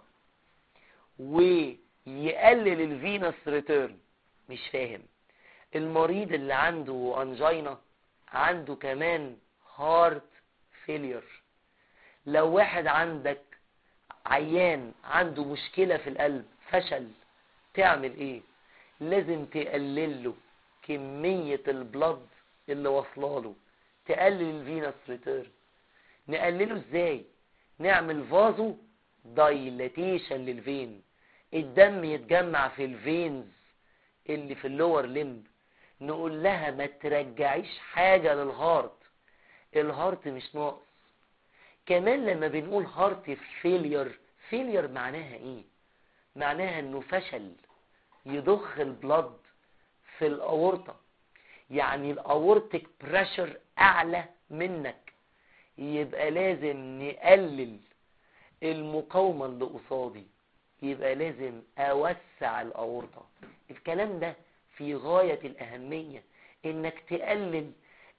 S1: ويقلل الفينس ريتيرن مش فاهم المريض اللي عنده انجينا عنده كمان هارت فيلير لو واحد عندك عيان عنده مشكلة في القلب فشل تعمل ايه لازم تقلل له كمية البلد اللي واصلاله تقلل الفينس ريتيرن نقلله ازاي نعمل فازو دايلاتيشن للفين الدم يتجمع في الفينز اللي في اللور لمب نقول لها ما ترجعيش حاجة للهارت الهارت مش ناقص كمان لما بنقول هارت فيلير فيلير معناها ايه معناها انه فشل يضخ البلد في الاورطة يعني الاورتك بريشر اعلى منك يبقى لازم نقلل المقاومة اللي قصادي يبقى لازم اوسع الاورطة الكلام ده في غاية الاهمية انك تقلل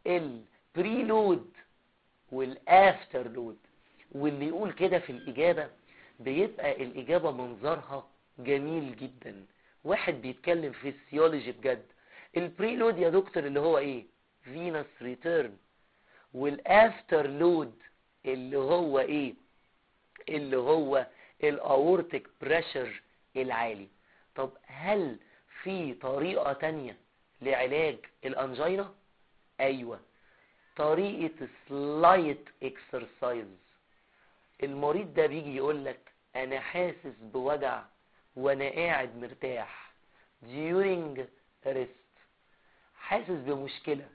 S1: البريلود والافتر لود واللي يقول كده في الاجابة بيبقى الاجابة منظرها جميل جدا واحد بيتكلم في السيولوجي بجد البريلود يا دكتور اللي هو ايه فينس ريتيرن والافتر لود اللي هو ايه اللي هو الاورتك بريشر العالي طب هل في طريقة تانية لعلاج الانجينا ايوه طريقة سلايت اكسرسايز المريض ده بيجي يقول لك انا حاسس بوجع وانا قاعد مرتاح during rest حاسس بمشكلة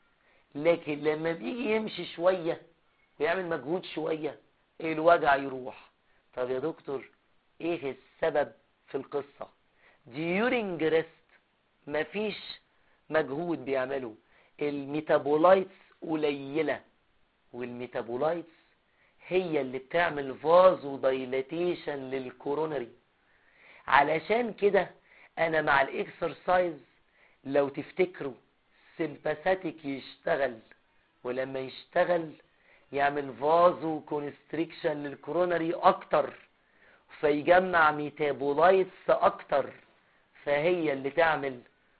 S1: لكن لما بيجي يمشي شوية ويعمل مجهود شوية الوجع يروح طب يا دكتور ايه السبب في القصة during rest مفيش مجهود بيعمله الميتابولايتس قليلة والميتابولايتس هي اللي بتعمل فازو دايلاتيشن للكورونري علشان كده انا مع الاكسرسايز لو تفتكروا سيمباثيك يشتغل ولما يشتغل يعمل فازو كونستريكشن للكورونري اكتر فيجمع ميتابولايتس اكتر فهي اللي تعمل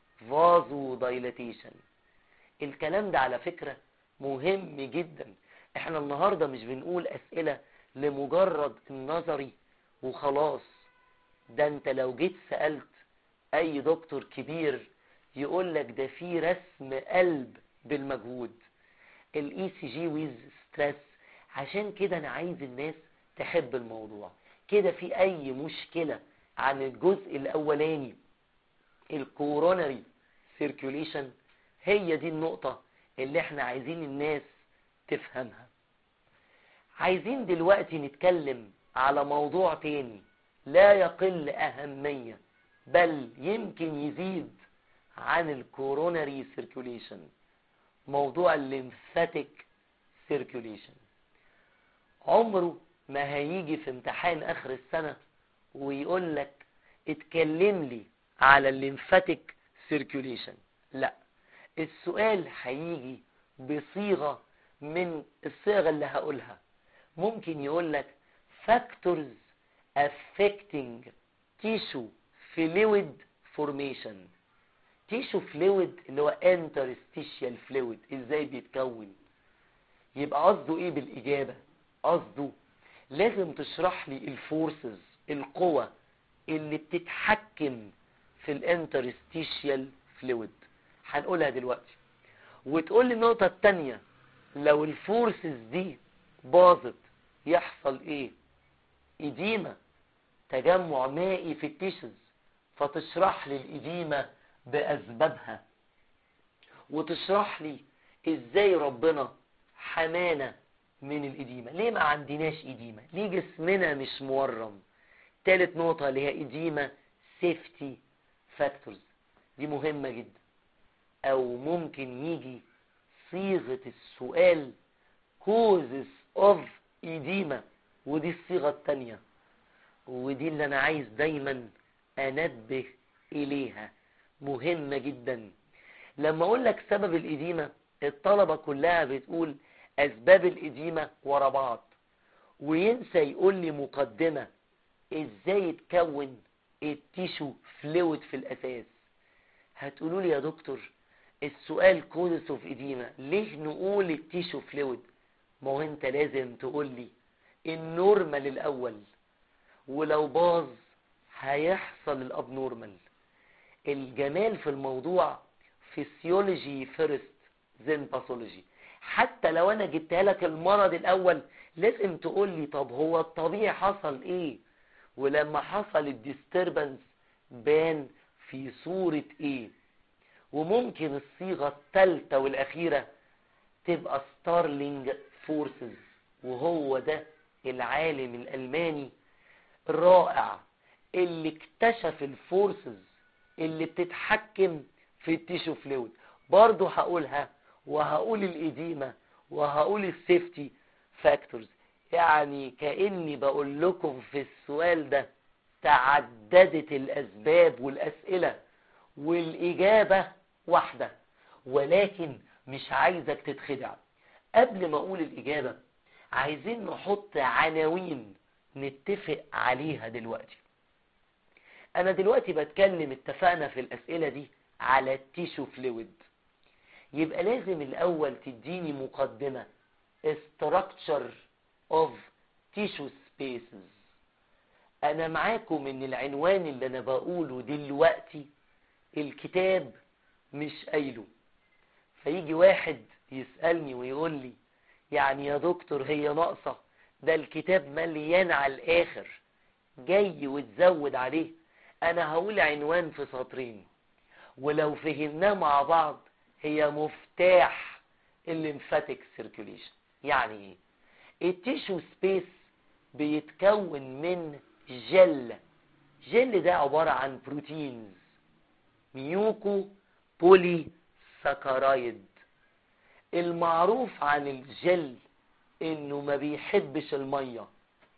S1: فازو دايلاتيشن الكلام ده على فكرة مهم جدا احنا النهاردة مش بنقول اسئلة لمجرد النظري وخلاص ده انت لو جيت سألت اي دكتور كبير يقول لك ده في رسم قلب بالمجهود الاي سي جي ويز ستريس عشان كده انا عايز الناس تحب الموضوع كده في اي مشكلة عن الجزء الاولاني الكوروناري سيركيوليشن هي دي النقطة اللي احنا عايزين الناس تفهمها عايزين دلوقتي نتكلم على موضوع تاني لا يقل أهمية بل يمكن يزيد عن الكوروناري سيركيوليشن موضوع الليمفاتيك سيركيوليشن عمره ما هيجي في امتحان اخر السنة ويقول لك اتكلم لي على الليمفاتيك سيركيوليشن لا السؤال هيجي بصيغة من الصيغة اللي هقولها ممكن يقول لك factors affecting tissue fluid formation tissue fluid اللي هو interstitial fluid ازاي بيتكون يبقى قصده ايه بالاجابة قصده لازم تشرح لي الفورسز القوة اللي بتتحكم في الانترستيشيال فلويد هنقولها دلوقتي وتقول لي النقطة التانية لو الفورسز دي باظت يحصل ايه إديمة تجمع مائي في التيشوز فتشرح لي الإديمة بأسبابها وتشرح لي ازاي ربنا حمانا من الإديمة ليه ما عندناش إديمة ليه جسمنا مش مورم تالت نقطة اللي هي إديمة سيفتي فاكتورز دي مهمة جدا أو ممكن يجي صيغة السؤال causes of إديمة ودي الصيغة التانية ودي اللي أنا عايز دايما أنبه إليها مهمة جدا لما أقول لك سبب الإديمة الطلبة كلها بتقول أسباب الإديمة ورا بعض وينسى يقول لي مقدمة إزاي يتكون التيشو فلويد في الأساس هتقولوا لي يا دكتور السؤال كودس اوف إديمة ليه نقول التيشو فلويد ما هو انت لازم تقول لي النورمال الأول ولو باظ هيحصل الابنورمال الجمال في الموضوع فيسيولوجي فيرست زين باثولوجي حتى لو انا جبتها لك المرض الاول لازم تقول لي طب هو الطبيعي حصل ايه ولما حصل الديستربنس بان في صورة ايه وممكن الصيغة الثالثة والاخيرة تبقى ستارلينج فورسز وهو ده العالم الالماني الرائع اللي اكتشف الفورسز اللي بتتحكم في التيشو فلويد برضه هقولها وهقول الإديمة وهقول السيفتي فاكتورز يعني كأني بقول لكم في السؤال ده تعددت الأسباب والأسئلة والإجابة واحدة ولكن مش عايزك تتخدع قبل ما أقول الإجابة عايزين نحط عناوين نتفق عليها دلوقتي أنا دلوقتي بتكلم اتفقنا في الأسئلة دي على التيشو فلويد يبقى لازم الأول تديني مقدمة structure of tissue spaces أنا معاكم إن العنوان اللي أنا بقوله دلوقتي الكتاب مش قايله فيجي واحد يسألني ويقول لي يعني يا دكتور هي ناقصة ده الكتاب مليان على الآخر جاي وتزود عليه أنا هقول عنوان في سطرين ولو فهمناه مع بعض هي مفتاح الليمفاتيك سيركيوليشن يعني ايه التيشو سبيس بيتكون من جل جل ده عبارة عن بروتينز ميوكو بولي ساكرايد المعروف عن الجل انه ما بيحبش المية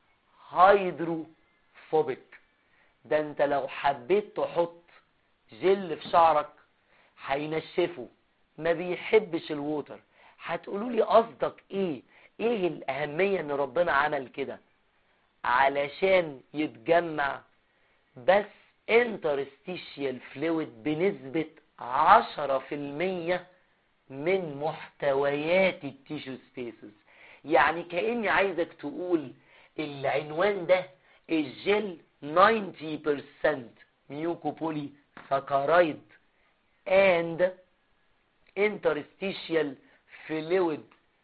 S1: هيدروفوبيك ده انت لو حبيت تحط جل في شعرك هينشفه ما بيحبش الووتر هتقولوا لي قصدك ايه ايه الاهمية ان ربنا عمل كده علشان يتجمع بس انترستيشيال فلويد بنسبة عشرة في المية من محتويات التيشو سبيسز يعني كأني عايزك تقول العنوان ده الجل 90% ميوكوبولي ساكرايد and interstitial fluid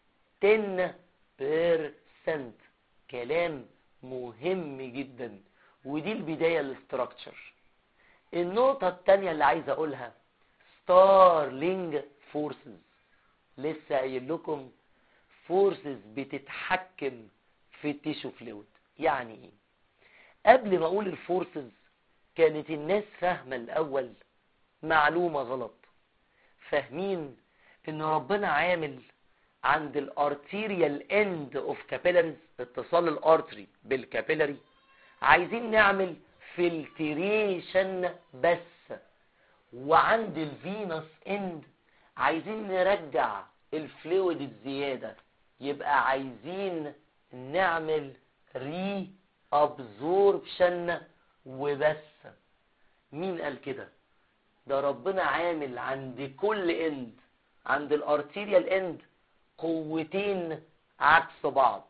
S1: 10% كلام مهم جدا ودي البداية للستراكشر النقطة التانية اللي عايز اقولها ستارلينج فورسز لسه قايل لكم فورسز بتتحكم في التيشو فلويد يعني ايه قبل ما اقول الفورسز كانت الناس فاهمة الاول معلومة غلط فاهمين ان ربنا عامل عند الارتيريال اند اوف كابيلاريز اتصال الارتري بالكابيلاري عايزين نعمل فلتريشن بس وعند الفينس اند عايزين نرجع الفلويد الزيادة يبقى عايزين نعمل ري ابزوربشن وبس مين قال كده ده ربنا عامل عند كل اند عند الارتيريال اند قوتين عكس بعض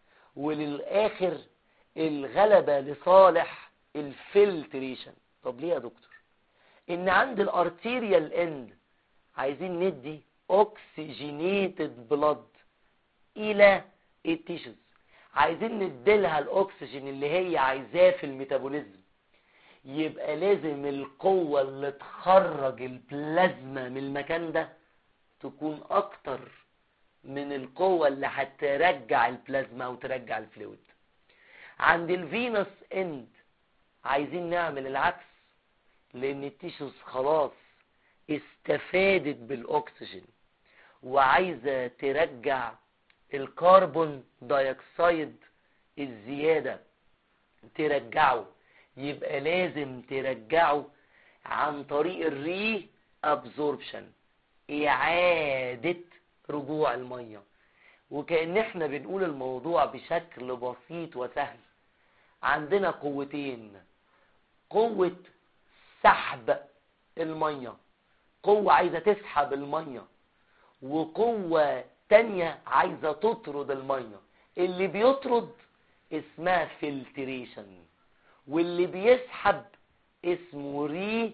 S1: وللاخر الغلبة لصالح الفلتريشن طب ليه يا دكتور ان عند الارتيريال اند عايزين ندي اوكسجينيتد بلاد الى التيشوز عايزين نديلها الاكسجين اللي هي عايزاه في الميتابوليزم يبقى لازم القوة اللي تخرج البلازما من المكان ده تكون اكتر من القوة اللي هترجع البلازما او ترجع الفلويد عند الفينوس اند عايزين نعمل العكس لان التيشوز خلاص استفادت بالاكسجين وعايزة ترجع الكربون دايوكسيد الزيادة ترجعه يبقى لازم ترجعه عن طريق الري ابزوربشن اعادة رجوع المية وكأن احنا بنقول الموضوع بشكل بسيط وسهل عندنا قوتين قوة سحب المية قوة عايزة تسحب المية وقوة تانية عايزة تطرد المية اللي بيطرد اسمها فلتريشن واللي بيسحب اسمه ري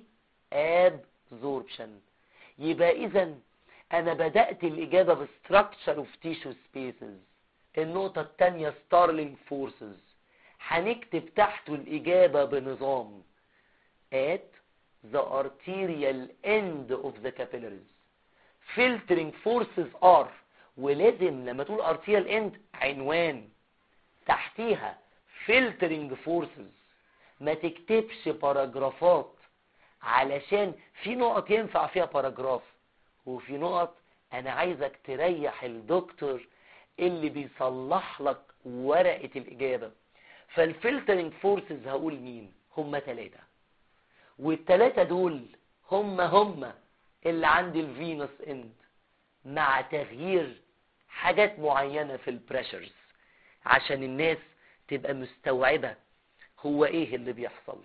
S1: ابزوربشن يبقى اذا انا بدأت الاجابة بستراكشر اوف تيشو سبيسز النقطة التانية ستارلينج فورسز هنكتب تحته الاجابة بنظام at the arterial end of the capillaries filtering forces are ولازم لما تقول arterial end عنوان تحتيها filtering forces ما تكتبش باراجرافات علشان في نقط ينفع فيها باراجراف وفي نقط انا عايزك تريح الدكتور اللي بيصلح لك ورقة الاجابة فالفلترنج فورسز هقول مين هم ثلاثة والثلاثة دول هم هم اللي عند الفينوس اند مع تغيير حاجات معينة في البريشرز عشان الناس تبقى مستوعبة هو ايه اللي بيحصل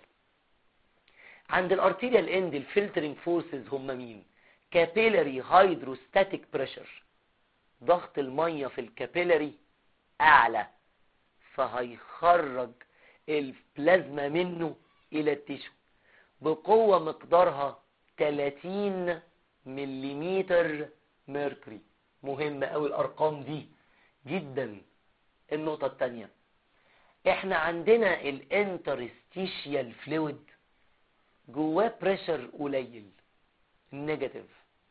S1: عند الارتيريال اند الفلترنج فورسز هم مين كابيلاري هيدروستاتيك بريشر ضغط المية في الكابيلاري اعلى فهيخرج البلازما منه الى التيشو بقوة مقدارها 30 مليمتر ميركوري مهمة قوي الارقام دي جدا النقطة التانية احنا عندنا الانترستيشيال فلويد جواه بريشر قليل نيجاتيف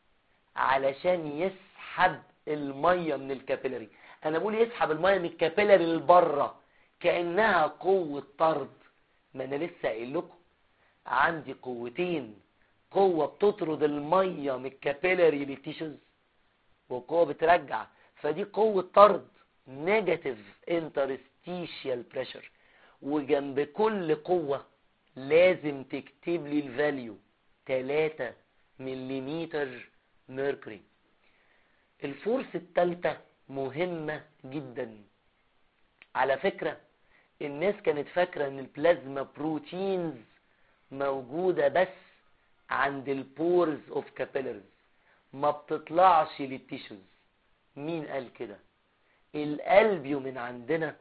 S1: علشان يسحب المية من الكابيلاري انا بقول يسحب المية من الكابيلاري لبره كأنها قوة طرد ما انا لسه قايل لكم عندي قوتين قوة بتطرد المية من الكابيلاري للتيشوز وقوة بترجع فدي قوة طرد نيجاتيف انترستيشيال بريشر وجنب كل قوة لازم تكتب لي الفاليو 3 مليمتر ميركوري الفورس الثالثة مهمة جدا على فكرة الناس كانت فاكرة ان البلازما بروتينز موجودة بس عند البورز اوف كابيلرز ما بتطلعش للتيشوز مين قال كده القلب من عندنا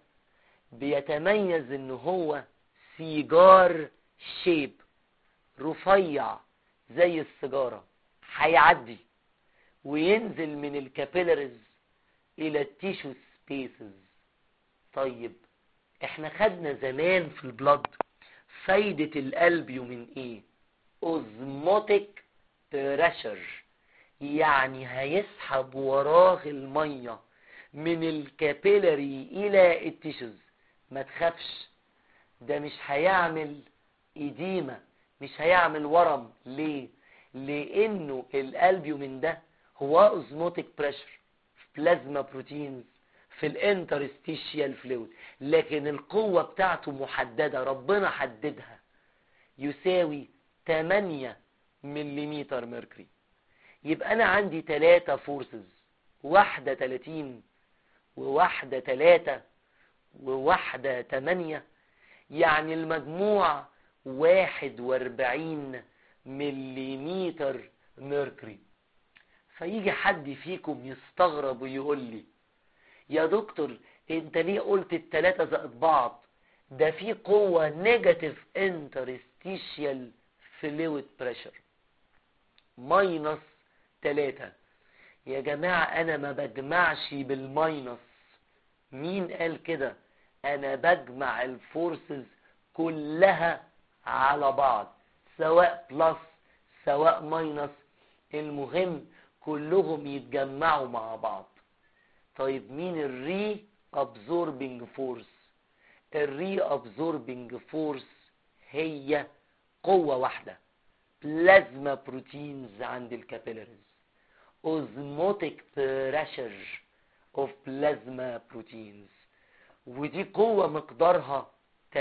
S1: بيتميز ان هو سيجار شيب رفيع زي السيجارة هيعدي وينزل من الكابيلاريز الى التيشو سبيسز طيب احنا خدنا زمان في البلد فايدة القلب من ايه اوزموتيك بريشر يعني هيسحب وراه المية من الكابيلاري الى التيشوز ما تخافش ده مش هيعمل إديمة مش هيعمل ورم ليه لانه الالبيومين ده هو اوزموتيك بريشر في بلازما بروتينز في الانترستيشيال فلويد لكن القوة بتاعته محددة ربنا حددها يساوي 8 مليمتر ميركوري يبقى انا عندي 3 فورسز واحدة 30 وواحدة 3 وواحدة 8 يعني المجموع واحد واربعين مليمتر ميركوري فيجي حد فيكم يستغرب ويقول لي يا دكتور انت ليه قلت التلاتة زائد بعض ده في قوة نيجاتيف انترستيشيال فلويد بريشر ماينس تلاتة يا جماعة انا ما بجمعش بالماينس مين قال كده انا بجمع الفورسز كلها على بعض سواء بلس سواء ماينس المهم كلهم يتجمعوا مع بعض طيب مين الري ابزوربنج فورس الري ابزوربنج فورس هي قوة واحدة بلازما بروتينز عند الكابيلاريز اوزموتيك بريشر اوف بلازما بروتينز ودي قوة مقدارها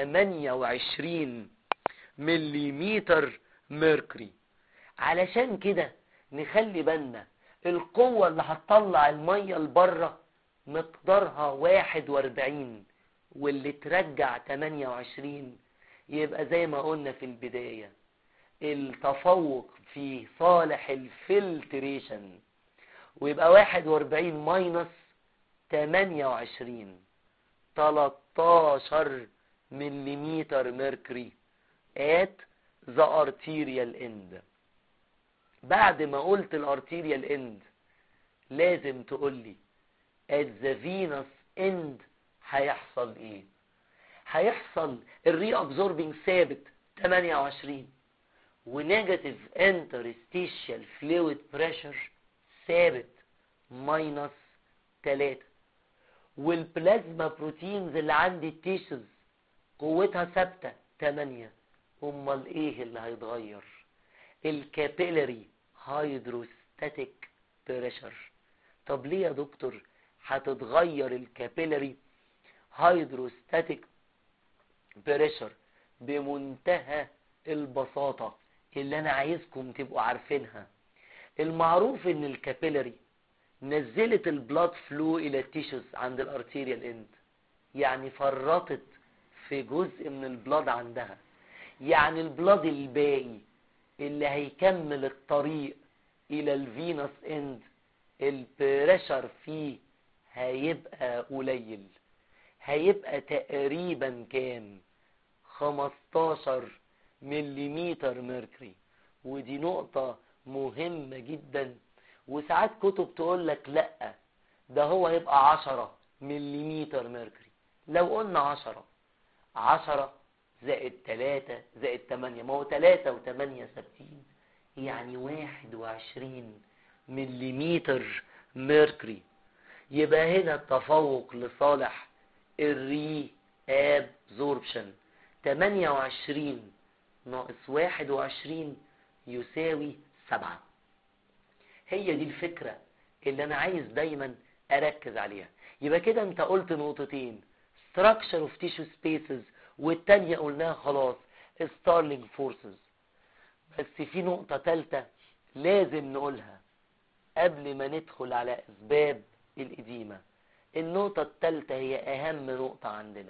S1: 28 مليمتر ميركوري علشان كده نخلي بالنا القوة اللي هتطلع المية لبره مقدارها 41 واللي ترجع 28 يبقى زي ما قلنا في البداية التفوق في صالح الفلتريشن ويبقى 41 ماينس 28 13 مليمتر ميركوري at the arterial end بعد ما قلت الارتيريال end لازم تقول لي at the venous end هيحصل ايه هيحصل الري ابزوربنج ثابت 28 ونيجاتيف انترستيشال فلويد بريشر ثابت ماينس 3 والبلازما بروتينز اللي عندي التيشوز قوتها ثابته 8 امال ايه اللي هيتغير الكابيلاري هيدروستاتيك بريشر طب ليه يا دكتور هتتغير الكابيلاري هيدروستاتيك بريشر بمنتهى البساطة اللي انا عايزكم تبقوا عارفينها المعروف ان الكابيلاري نزلت البلاد فلو الى التيشوز عند الارتيريال اند يعني فرطت في جزء من البلاد عندها يعني البلاد الباقي اللي هيكمل الطريق الى الفينوس اند البريشر فيه هيبقى قليل هيبقى تقريبا كام 15 مليمتر ميركوري ودي نقطة مهمة جدا وساعات كتب تقول لك لا ده هو هيبقى 10 مليمتر ميركوري لو قلنا 10 10 زائد 3 زائد 8 ما هو 3 و8 ثابتين يعني 21 مليمتر ميركوري يبقى هنا التفوق لصالح الري ابزوربشن 28 ناقص 21 يساوي 7 هي دي الفكرة اللي انا عايز دايما اركز عليها يبقى كده انت قلت نقطتين structure of tissue spaces والتانية قلناها خلاص starling forces بس في نقطة تالتة لازم نقولها قبل ما ندخل على اسباب الإديمة النقطة التالتة هي أهم نقطة عندنا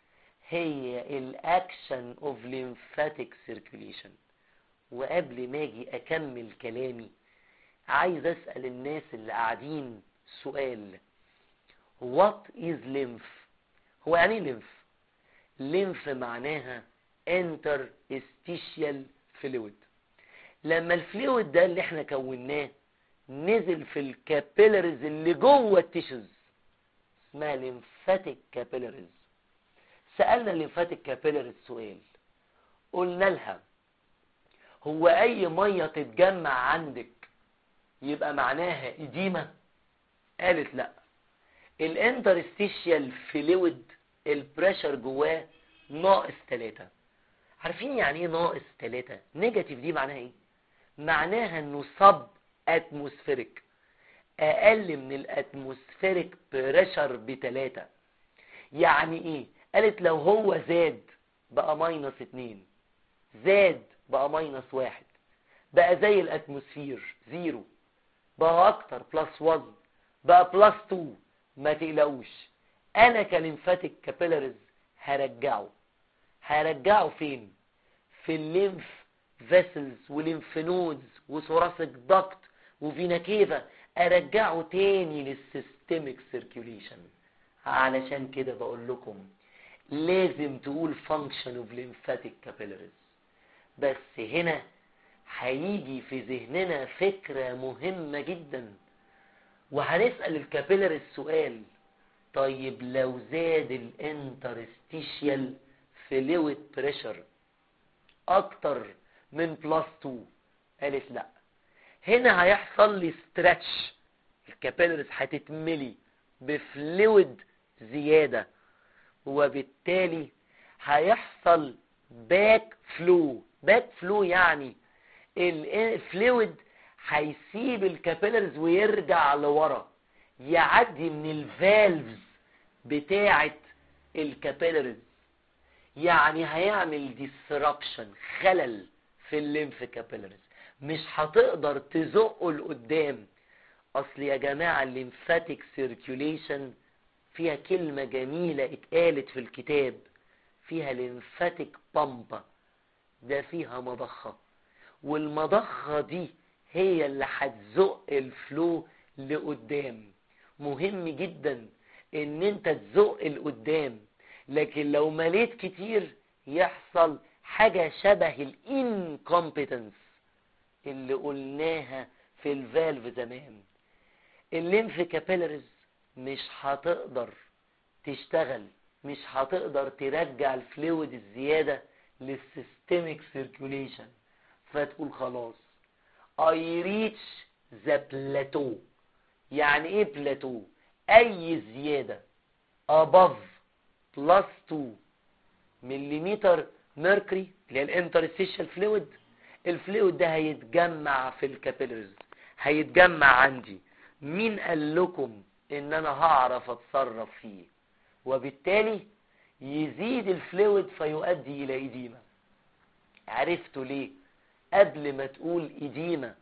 S1: هي الأكشن of lymphatic circulation وقبل ما أجي أكمل كلامي عايز أسأل الناس اللي قاعدين سؤال What is lymph؟ هو يعني ايه lymph؟ lymph معناها interstitial fluid لما الفلويد ده اللي احنا كوناه نزل في الكابيلاريز اللي جوه التيشوز اسمها ليمفاتيك كابيلاريز سألنا الليمفاتيك كابيلاريز سؤال قلنا لها هو اي مية تتجمع عندك يبقى معناها اديمة قالت لا الانترستيشيال فلويد البريشر جواه ناقص ثلاثة عارفين يعني ايه ناقص ثلاثة نيجاتيف دي معناها ايه معناها انه صب اتموسفيريك اقل من الاتموسفيريك بريشر بتلاتة يعني ايه قالت لو هو زاد بقى ماينس اتنين زاد بقى ماينس واحد بقى زي الاتموسفير زيرو بقى اكتر بلس 1 بقى بلس 2 ما تقلقوش انا كليمفاتيك كابيلاريز هرجعه هرجعه فين في الليمف فيسلز وليمف نودز وثوراسيك داكت وفينا كيفا ارجعه تاني للسيستميك سيركيوليشن علشان كده بقول لكم لازم تقول function of lymphatic capillaries بس هنا هيجي في ذهننا فكرة مهمة جدا وهنسأل الكابيلر السؤال طيب لو زاد الانترستيشيال فلويد بريشر اكتر من بلس 2 قالت لا هنا هيحصل لي ستريتش الكابيلرز هتتملي بفلويد زيادة وبالتالي هيحصل باك فلو باك فلو يعني الفلويد هيسيب الكابيلرز ويرجع لورا يعدي من الفالفز بتاعة الكابيلرز يعني هيعمل ديسربشن خلل في الليمف كابيلرز مش هتقدر تزقه لقدام اصل يا جماعة الليمفاتيك سيركيوليشن فيها كلمة جميلة اتقالت في الكتاب فيها ليمفاتيك بامبا ده فيها مضخة والمضخة دي هي اللي هتزق الفلو لقدام مهم جدا ان انت تزق لقدام لكن لو مليت كتير يحصل حاجة شبه الانكومبتنس اللي قلناها في الفالف زمان الليمف كابيلاريز مش هتقدر تشتغل مش هتقدر ترجع الفلويد الزيادة للسيستميك سيركيوليشن فتقول خلاص I reach the plateau يعني ايه بلاتو اي زيادة above plus 2 مليمتر ميركوري اللي هي الانترستيشال فلويد الفلويد ده هيتجمع في الكابيلرز هيتجمع عندي مين قال لكم ان انا هعرف اتصرف فيه وبالتالي يزيد الفلويد فيؤدي الى ايديما عرفتوا ليه قبل ما تقول ايديما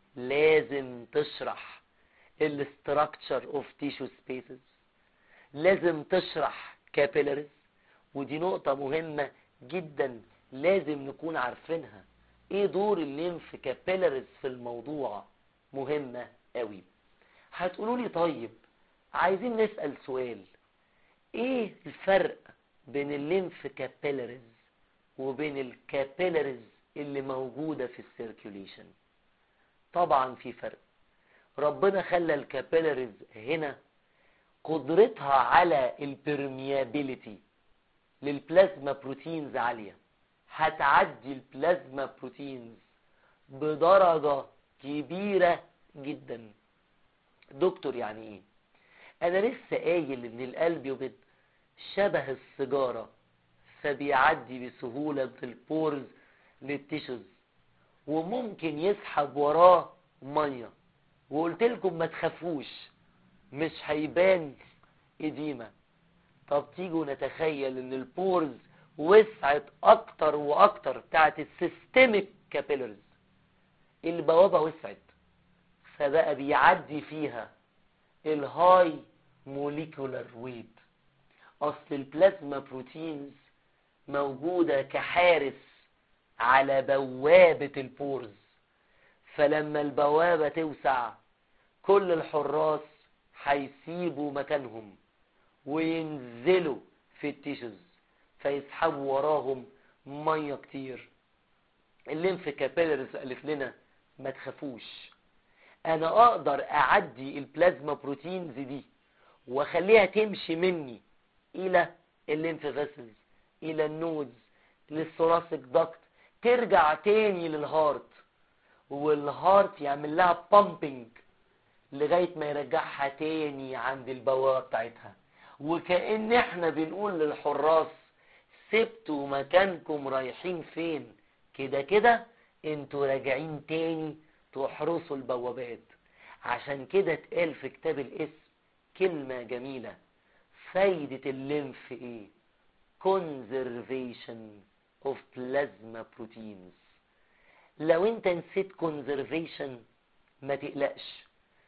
S1: لازم تشرح الاستراكشر اوف تيشو سبيسز لازم تشرح كابيلاريز ودي نقطة مهمة جدا لازم نكون عارفينها ايه دور الليمف كابيلاريز في الموضوع مهمة قوي هتقولوا لي طيب عايزين نسأل سؤال ايه الفرق بين الليمف كابيلاريز وبين الكابيلاريز اللي موجودة في السيركيوليشن طبعا في فرق ربنا خلى الكابيلاريز هنا قدرتها على البرميابيليتي للبلازما بروتينز عالية هتعدي البلازما بروتينز بدرجة كبيرة جدا دكتور يعني ايه انا لسه قايل ان القلب يبد شبه السيجارة فبيعدي بسهولة بالبورز للتيشوز وممكن يسحب وراه ميه وقلت لكم ما تخافوش مش هيبان اديمة طب تيجوا نتخيل ان البورز وسعت اكتر واكتر بتاعت السيستميك كابيلرز البوابة وسعت فبقى بيعدي فيها الهاي موليكولار ويت اصل البلازما بروتينز موجودة كحارس على بوابة البورز فلما البوابة توسع كل الحراس هيسيبوا مكانهم وينزلوا في التيشوز فيسحبوا وراهم مية كتير الليمف كابيلرز قالت لنا ما تخافوش انا اقدر اعدي البلازما بروتينز دي واخليها تمشي مني الى الليمف فيسلز الى النودز للثوراسيك داكت ترجع تاني للهارت والهارت يعمل لها بامبنج لغاية ما يرجعها تاني عند البوابة بتاعتها وكأن احنا بنقول للحراس سبتوا مكانكم رايحين فين كده كده انتوا راجعين تاني تحرسوا البوابات عشان كده اتقال في كتاب الاسم كلمة جميلة فايدة الليمف ايه conservation of plasma proteins لو انت نسيت conservation ما تقلقش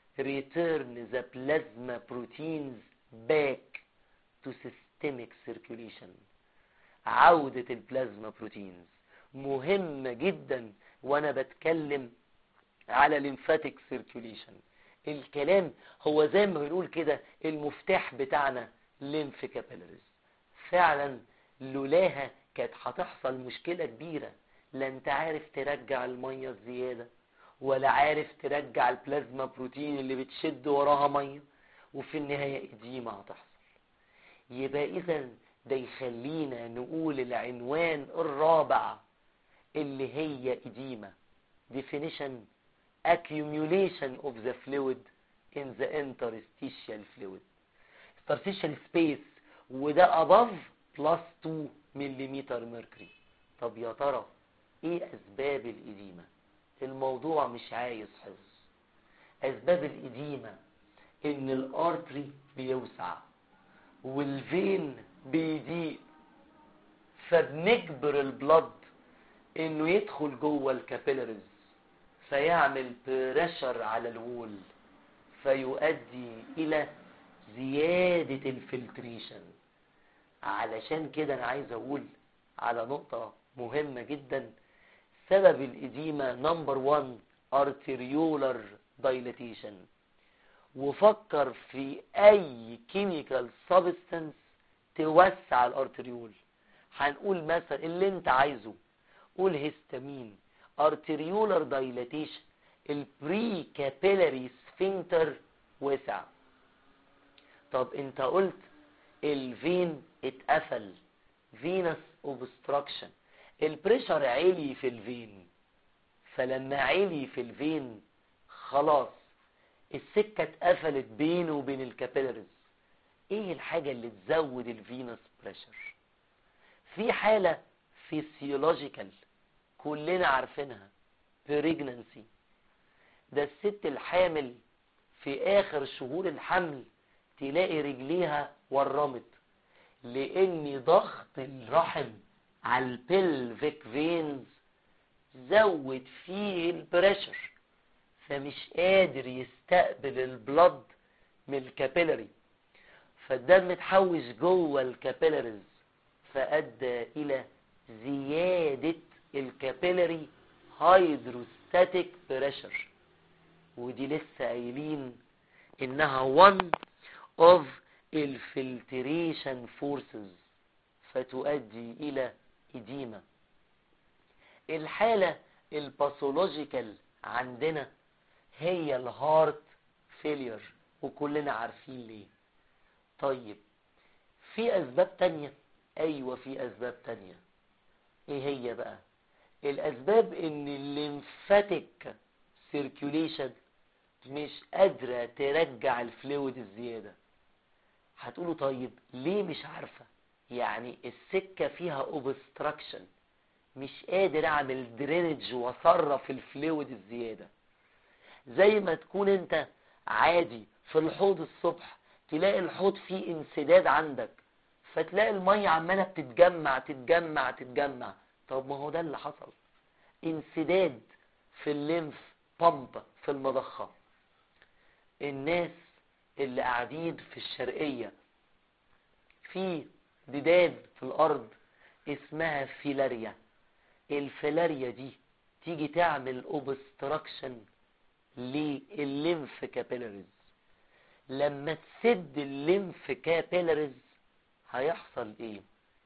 S1: return the plasma proteins back to systemic circulation عودة البلازما بروتينز مهمة جدا وانا بتكلم على lymphatic circulation الكلام هو زي ما بنقول كده المفتاح بتاعنا lymph capillaries فعلا لولاها كانت هتحصل مشكلة كبيرة لا انت عارف ترجع المية الزيادة ولا عارف ترجع البلازما بروتين اللي بتشد وراها مية وفي النهاية اديمة هتحصل يبقى اذا ده يخلينا نقول العنوان الرابع اللي هي اديمة definition accumulation of the fluid in the interstitial fluid interstitial space وده above plus 2 مليمتر ميركوري طب يا ترى ايه اسباب الاديمة الموضوع مش عايز حفظ اسباب الاديمة ان الارتري بيوسع والفين بيضيق فبنجبر البلد انه يدخل جوه الكابيلاريز فيعمل بريشر على الوول فيؤدي الى زيادة الفلتريشن علشان كده انا عايز اقول على نقطة مهمة جدا سبب الإديمة نمبر 1 arteriolar dilatation وفكر في أي chemical substance توسع الارتريول هنقول مثلا اللي انت عايزه قول هيستامين arteriolar dilatation البري كابيلاري sphincter وسع طب انت قلت الفين اتقفل venous obstruction البريشر عالي في الفين فلما عالي في الفين خلاص السكة اتقفلت بينه وبين الكابيلاريز ايه الحاجة اللي تزود الفينوس بريشر في حالة فيسيولوجيكال كلنا عارفينها pregnancy ده الست الحامل في اخر شهور الحمل تلاقي رجليها ورمت لان ضغط الرحم على البلفيك فينز زود فيه البريشر فمش قادر يستقبل البلد من الكابيلاري فالدم اتحوش جوه الكابيلاريز فادى الى زيادة الكابيلاري هيدروستاتيك بريشر ودي لسه قايلين انها one of الفلتريشن فورسز فتؤدي الى إديمة الحالة الباثولوجيكال عندنا هي الهارت فيلير وكلنا عارفين ليه طيب في أسباب تانية أيوة في أسباب تانية إيه هي بقى الأسباب إن الليمفاتيك سيركيوليشن مش قادرة ترجع الفلويد الزيادة هتقولوا طيب ليه مش عارفة يعني السكة فيها اوبستراكشن مش قادر اعمل درينج واصرف الفلويد الزيادة زي ما تكون انت عادي في الحوض الصبح تلاقي الحوض فيه انسداد عندك فتلاقي المية عمالة بتتجمع تتجمع تتجمع طب ما هو ده اللي حصل انسداد في الليمف بامب في المضخة الناس اللي قاعدين في الشرقية في ديدان في الارض اسمها فيلاريا الفيلاريا دي تيجي تعمل اوبستراكشن للليمف كابيلاريز لما تسد الليمف كابيلاريز هيحصل ايه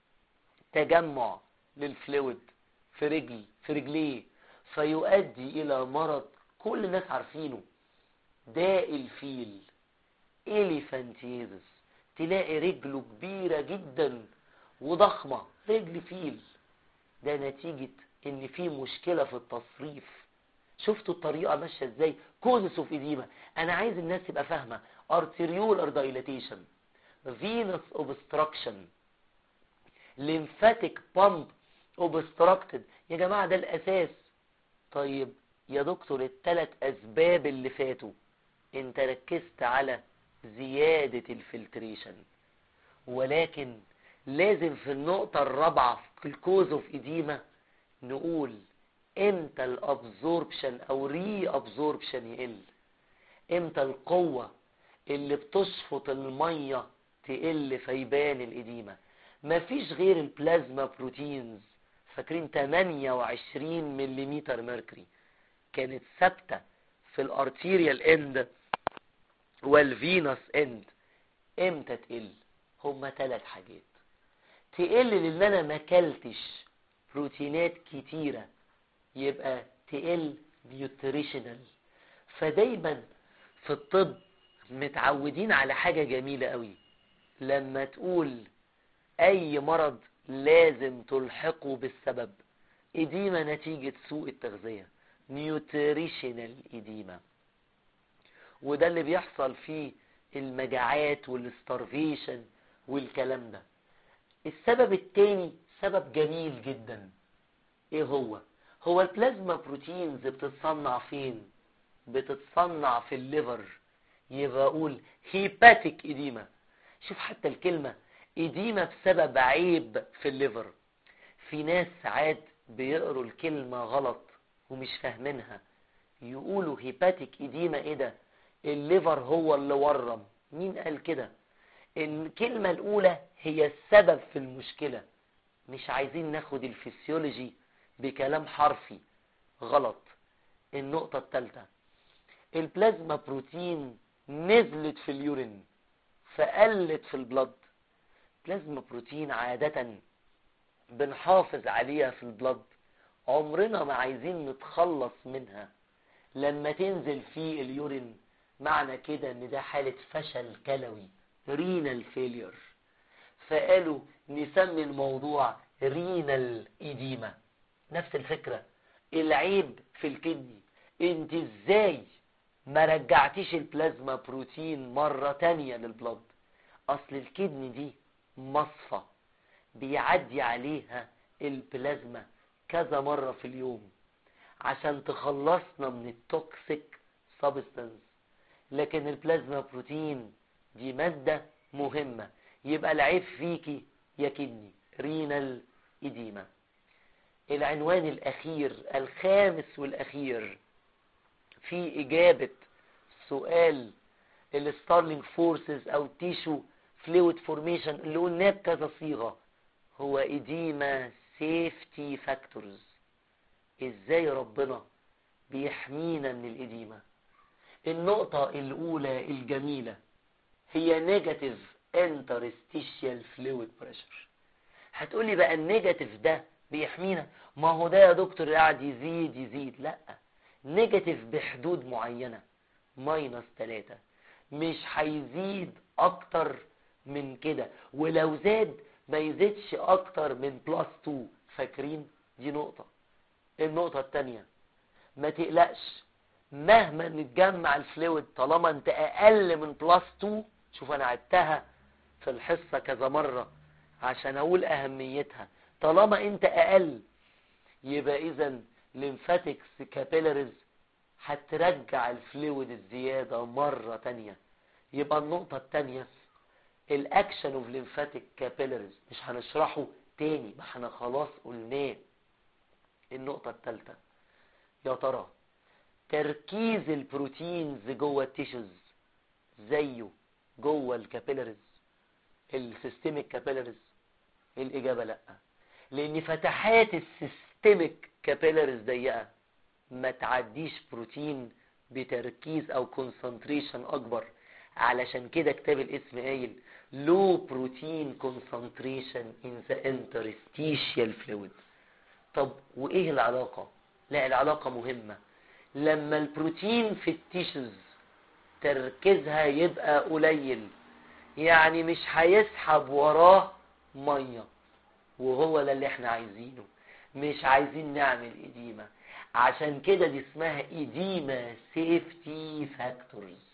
S1: تجمع للفلويد في رجل في رجليه فيؤدي الى مرض كل الناس عارفينه داء الفيل إليفانتيزس تلاقي رجله كبيرة جدا وضخمة رجل فيل ده نتيجة ان في مشكلة في التصريف شفتوا الطريقة ماشية ازاي كوزس اوف اديما انا عايز الناس تبقى فاهمة arteriolar dilatation venous obstruction lymphatic pump obstructed يا جماعة ده الاساس طيب يا دكتور الثلاث اسباب اللي فاتوا انت ركزت على زيادة الفلتريشن ولكن لازم في النقطة الرابعة في الكوز اوف اديما نقول امتى الابزوربشن او ري ابزوربشن يقل امتى القوة اللي بتشفط المية تقل فيبان الاديمة مفيش غير البلازما بروتينز فاكرين 28 ملم ميركوري كانت ثابته في الارتيريال اند والفينوس اند امتى تقل هما ثلاث حاجات تقل لان انا ما اكلتش بروتينات كتيره يبقى تقل نيوتريشنال فدايما في الطب متعودين على حاجه جميله قوي لما تقول اي مرض لازم تلحقه بالسبب إديمة نتيجة سوء التغذية نيوتريشنال إديمة وده اللي بيحصل في المجاعات والستارفيشن والكلام ده السبب التاني سبب جميل جدا ايه هو هو البلازما بروتينز بتتصنع فين بتتصنع في الليفر يبقى اقول هيباتيك إديمة شوف حتى الكلمة إديمة بسبب عيب في الليفر في ناس ساعات بيقروا الكلمة غلط ومش فاهمينها يقولوا هيباتيك إديمة ايه ده الليفر هو اللي ورم مين قال كده الكلمة الأولى هي السبب في المشكلة مش عايزين ناخد الفسيولوجي بكلام حرفي غلط النقطة الثالثة البلازما بروتين نزلت في اليورين فقلت في البلد بلازما بروتين عادة بنحافظ عليها في البلد عمرنا ما عايزين نتخلص منها لما تنزل في اليورين معنى كده ان ده حالة فشل كلوي رينال فيلير فقالوا نسمي الموضوع رينال إديمة نفس الفكرة العيب في الكدني انت ازاي ما رجعتيش البلازما بروتين مرة تانية للبلد اصل الكدني دي مصفى بيعدي عليها البلازما كذا مرة في اليوم عشان تخلصنا من التوكسيك سبستانس لكن البلازما بروتين دي مادة مهمة يبقى العيب فيكي يا كدني رينال إديمة العنوان الأخير الخامس والأخير في إجابة سؤال الستارلينج فورسز أو تيشو فلويد فورميشن اللي قلناه بكذا صيغة هو إديما سيفتي فاكتورز إزاي ربنا بيحمينا من الإديمة النقطة الأولى الجميلة هي نيجاتيف انترستيشيال فلويد بريشر هتقولي بقى النيجاتيف ده بيحمينا ما هو ده يا دكتور قاعد يزيد يزيد لا نيجاتيف بحدود معينة ماينس 3 مش هيزيد اكتر من كده ولو زاد ما يزيدش اكتر من بلس 2 فاكرين دي نقطة النقطة التانية ما تقلقش مهما نتجمع الفلويد طالما انت اقل من بلس 2 شوف انا عدتها في الحصة كذا مرة عشان اقول اهميتها طالما انت اقل يبقى اذا ليمفاتكس كابيلاريز هترجع الفلويد الزيادة مرة تانية يبقى النقطة التانية الاكشن اوف ليمفاتيك كابيلاريز مش هنشرحه تاني ما احنا خلاص قلناه النقطة التالتة يا ترى تركيز البروتينز جوه التيشوز زيه جوه الكابيلاريز السيستميك كابيلاريز الاجابه لا لان فتحات السيستميك كابيلاريز ضيقه ما تعديش بروتين بتركيز او كونسنتريشن اكبر علشان كده كتاب الاسم قايل لو بروتين كونسنتريشن ان ذا interstitial فلويد طب وايه العلاقه لا العلاقه مهمه لما البروتين في التيشوز تركيزها يبقى قليل يعني مش هيسحب وراه ميه وهو ده اللي احنا عايزينه مش عايزين نعمل إديمة عشان كده دي اسمها إديمة سيفتي فاكتورز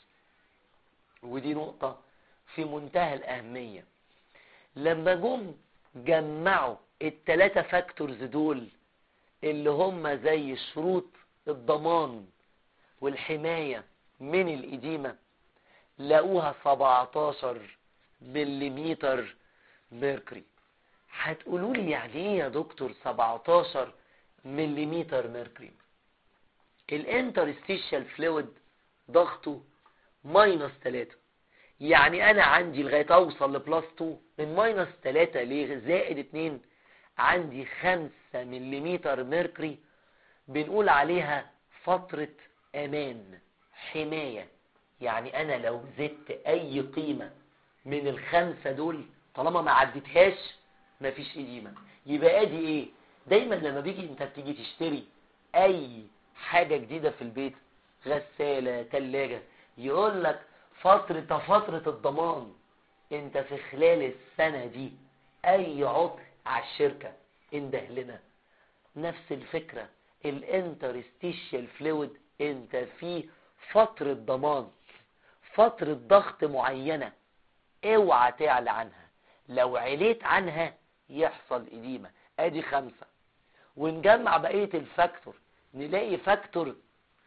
S1: ودي نقطة في منتهى الأهمية لما جم جمعوا التلاتة فاكتورز دول اللي هم زي شروط الضمان والحماية من الإديمة لقوها 17 مليمتر ميركوري هتقولوا لي يعني ايه يا دكتور 17 مليمتر ميركوري الانترستيشال فلويد ضغطه ماينس 3 يعني انا عندي لغايه اوصل لبلس 2 من ماينس 3 لزائد 2 عندي 5 ملم ميركوري بنقول عليها فترة امان حماية يعني انا لو زدت اي قيمة من الخمسة دول طالما ما عدتهاش مفيش اديمة يبقى ادي ايه دايما لما بيجي انت بتيجي تشتري اي حاجة جديدة في البيت غسالة تلاجة يقول لك فترة فترة الضمان انت في خلال السنة دي اي عطل على الشركة انده لنا نفس الفكرة الانترستيشيال فلويد انت في فترة ضمان فترة ضغط معينة اوعى تعلى عنها لو عليت عنها يحصل اديمة ادي خمسة ونجمع بقية الفاكتور نلاقي فاكتور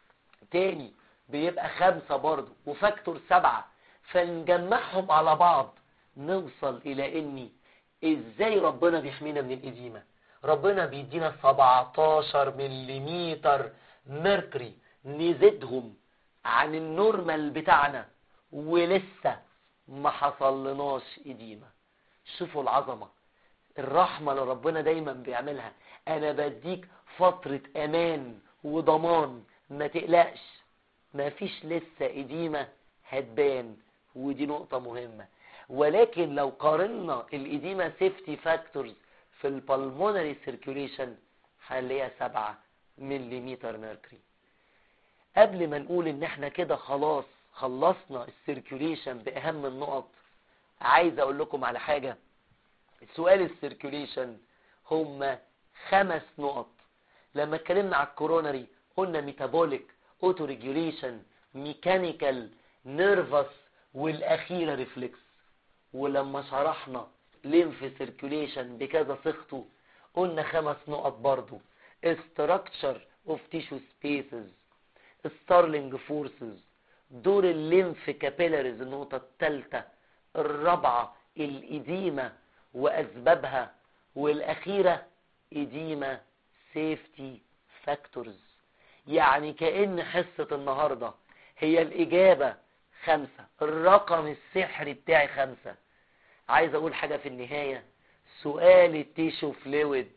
S1: تاني بيبقى خمسة برضو وفاكتور سبعة فنجمعهم على بعض نوصل الى اني ازاي ربنا بيحمينا من الاديمة ربنا بيدينا 17 مليمتر ميركوري نزيدهم عن النورمال بتاعنا ولسه ما حصلناش اديمة شوفوا العظمة الرحمة اللي ربنا دايما بيعملها انا بديك فترة امان وضمان ما تقلقش ما فيش لسه اديمة هتبان ودي نقطة مهمة ولكن لو قارنا الاديمة سيفتي فاكتورز في البلمونري سيركيوليشن هنلاقيها 7 مليمتر ميركوري قبل ما نقول ان احنا كده خلاص خلصنا السيركيوليشن باهم النقط عايز اقول لكم على حاجة سؤال السيركيوليشن هم خمس نقط لما اتكلمنا على الكورونري قلنا ميتابوليك اوتو ريجوليشن ميكانيكال نيرفس والاخيره ريفلكس ولما شرحنا ليمف سيركيوليشن بكذا صيغته قلنا خمس نقط برضو structure of tissue spaces ستارلينج فورسز دور الليمف كابيلاريز النقطة الثالثة الرابعة الإديمة وأسبابها والأخيرة إديمة سيفتي فاكتورز يعني كأن حصة النهاردة هي الإجابة خمسة الرقم السحري بتاعي خمسة عايز أقول حاجة في النهاية سؤال التيشو فلويد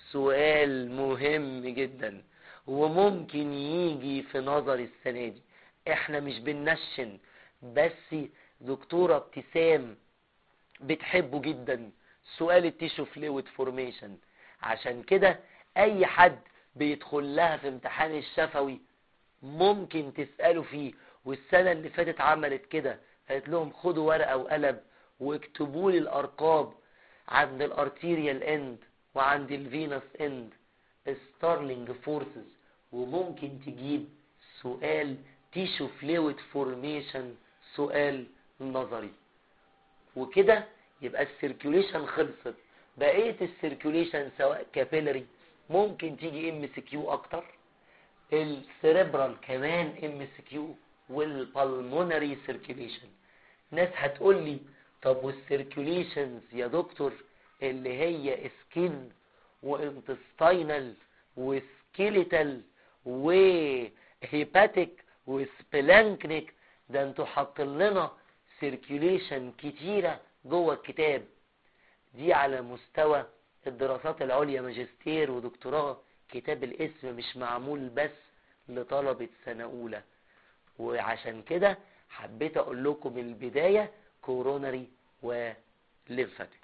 S1: سؤال مهم جدا وممكن يجي في نظري السنة دي احنا مش بننشن بس دكتورة ابتسام بتحبه جدا سؤال التيشو فلويد فورميشن عشان كده اي حد بيدخل لها في امتحان الشفوي ممكن تسأله فيه والسنة اللي فاتت عملت كده قالت لهم خدوا ورقة وقلم واكتبوا لي الارقام عند الارتيريال اند وعند الفينس اند ستارلينج فورسز وممكن تجيب سؤال تيشو فلويد فورميشن سؤال نظري وكده يبقى السيركيوليشن خلصت بقية السيركيوليشن سواء كابيلري ممكن تيجي ام سي كيو اكتر السيريبرال كمان ام سي كيو والبلمونري سيركيوليشن ناس هتقول لي طب والسيركيوليشنز يا دكتور اللي هي سكين وانتستينال وسكيليتال وهيباتيك وسبلانكنيك ده انتوا حاطين لنا سيركيوليشن كتيرة جوه الكتاب دي على مستوى الدراسات العليا ماجستير ودكتوراه كتاب الاسم مش معمول بس لطلبة سنة أولى وعشان كده حبيت أقول لكم البداية كورونري وليمفاتيك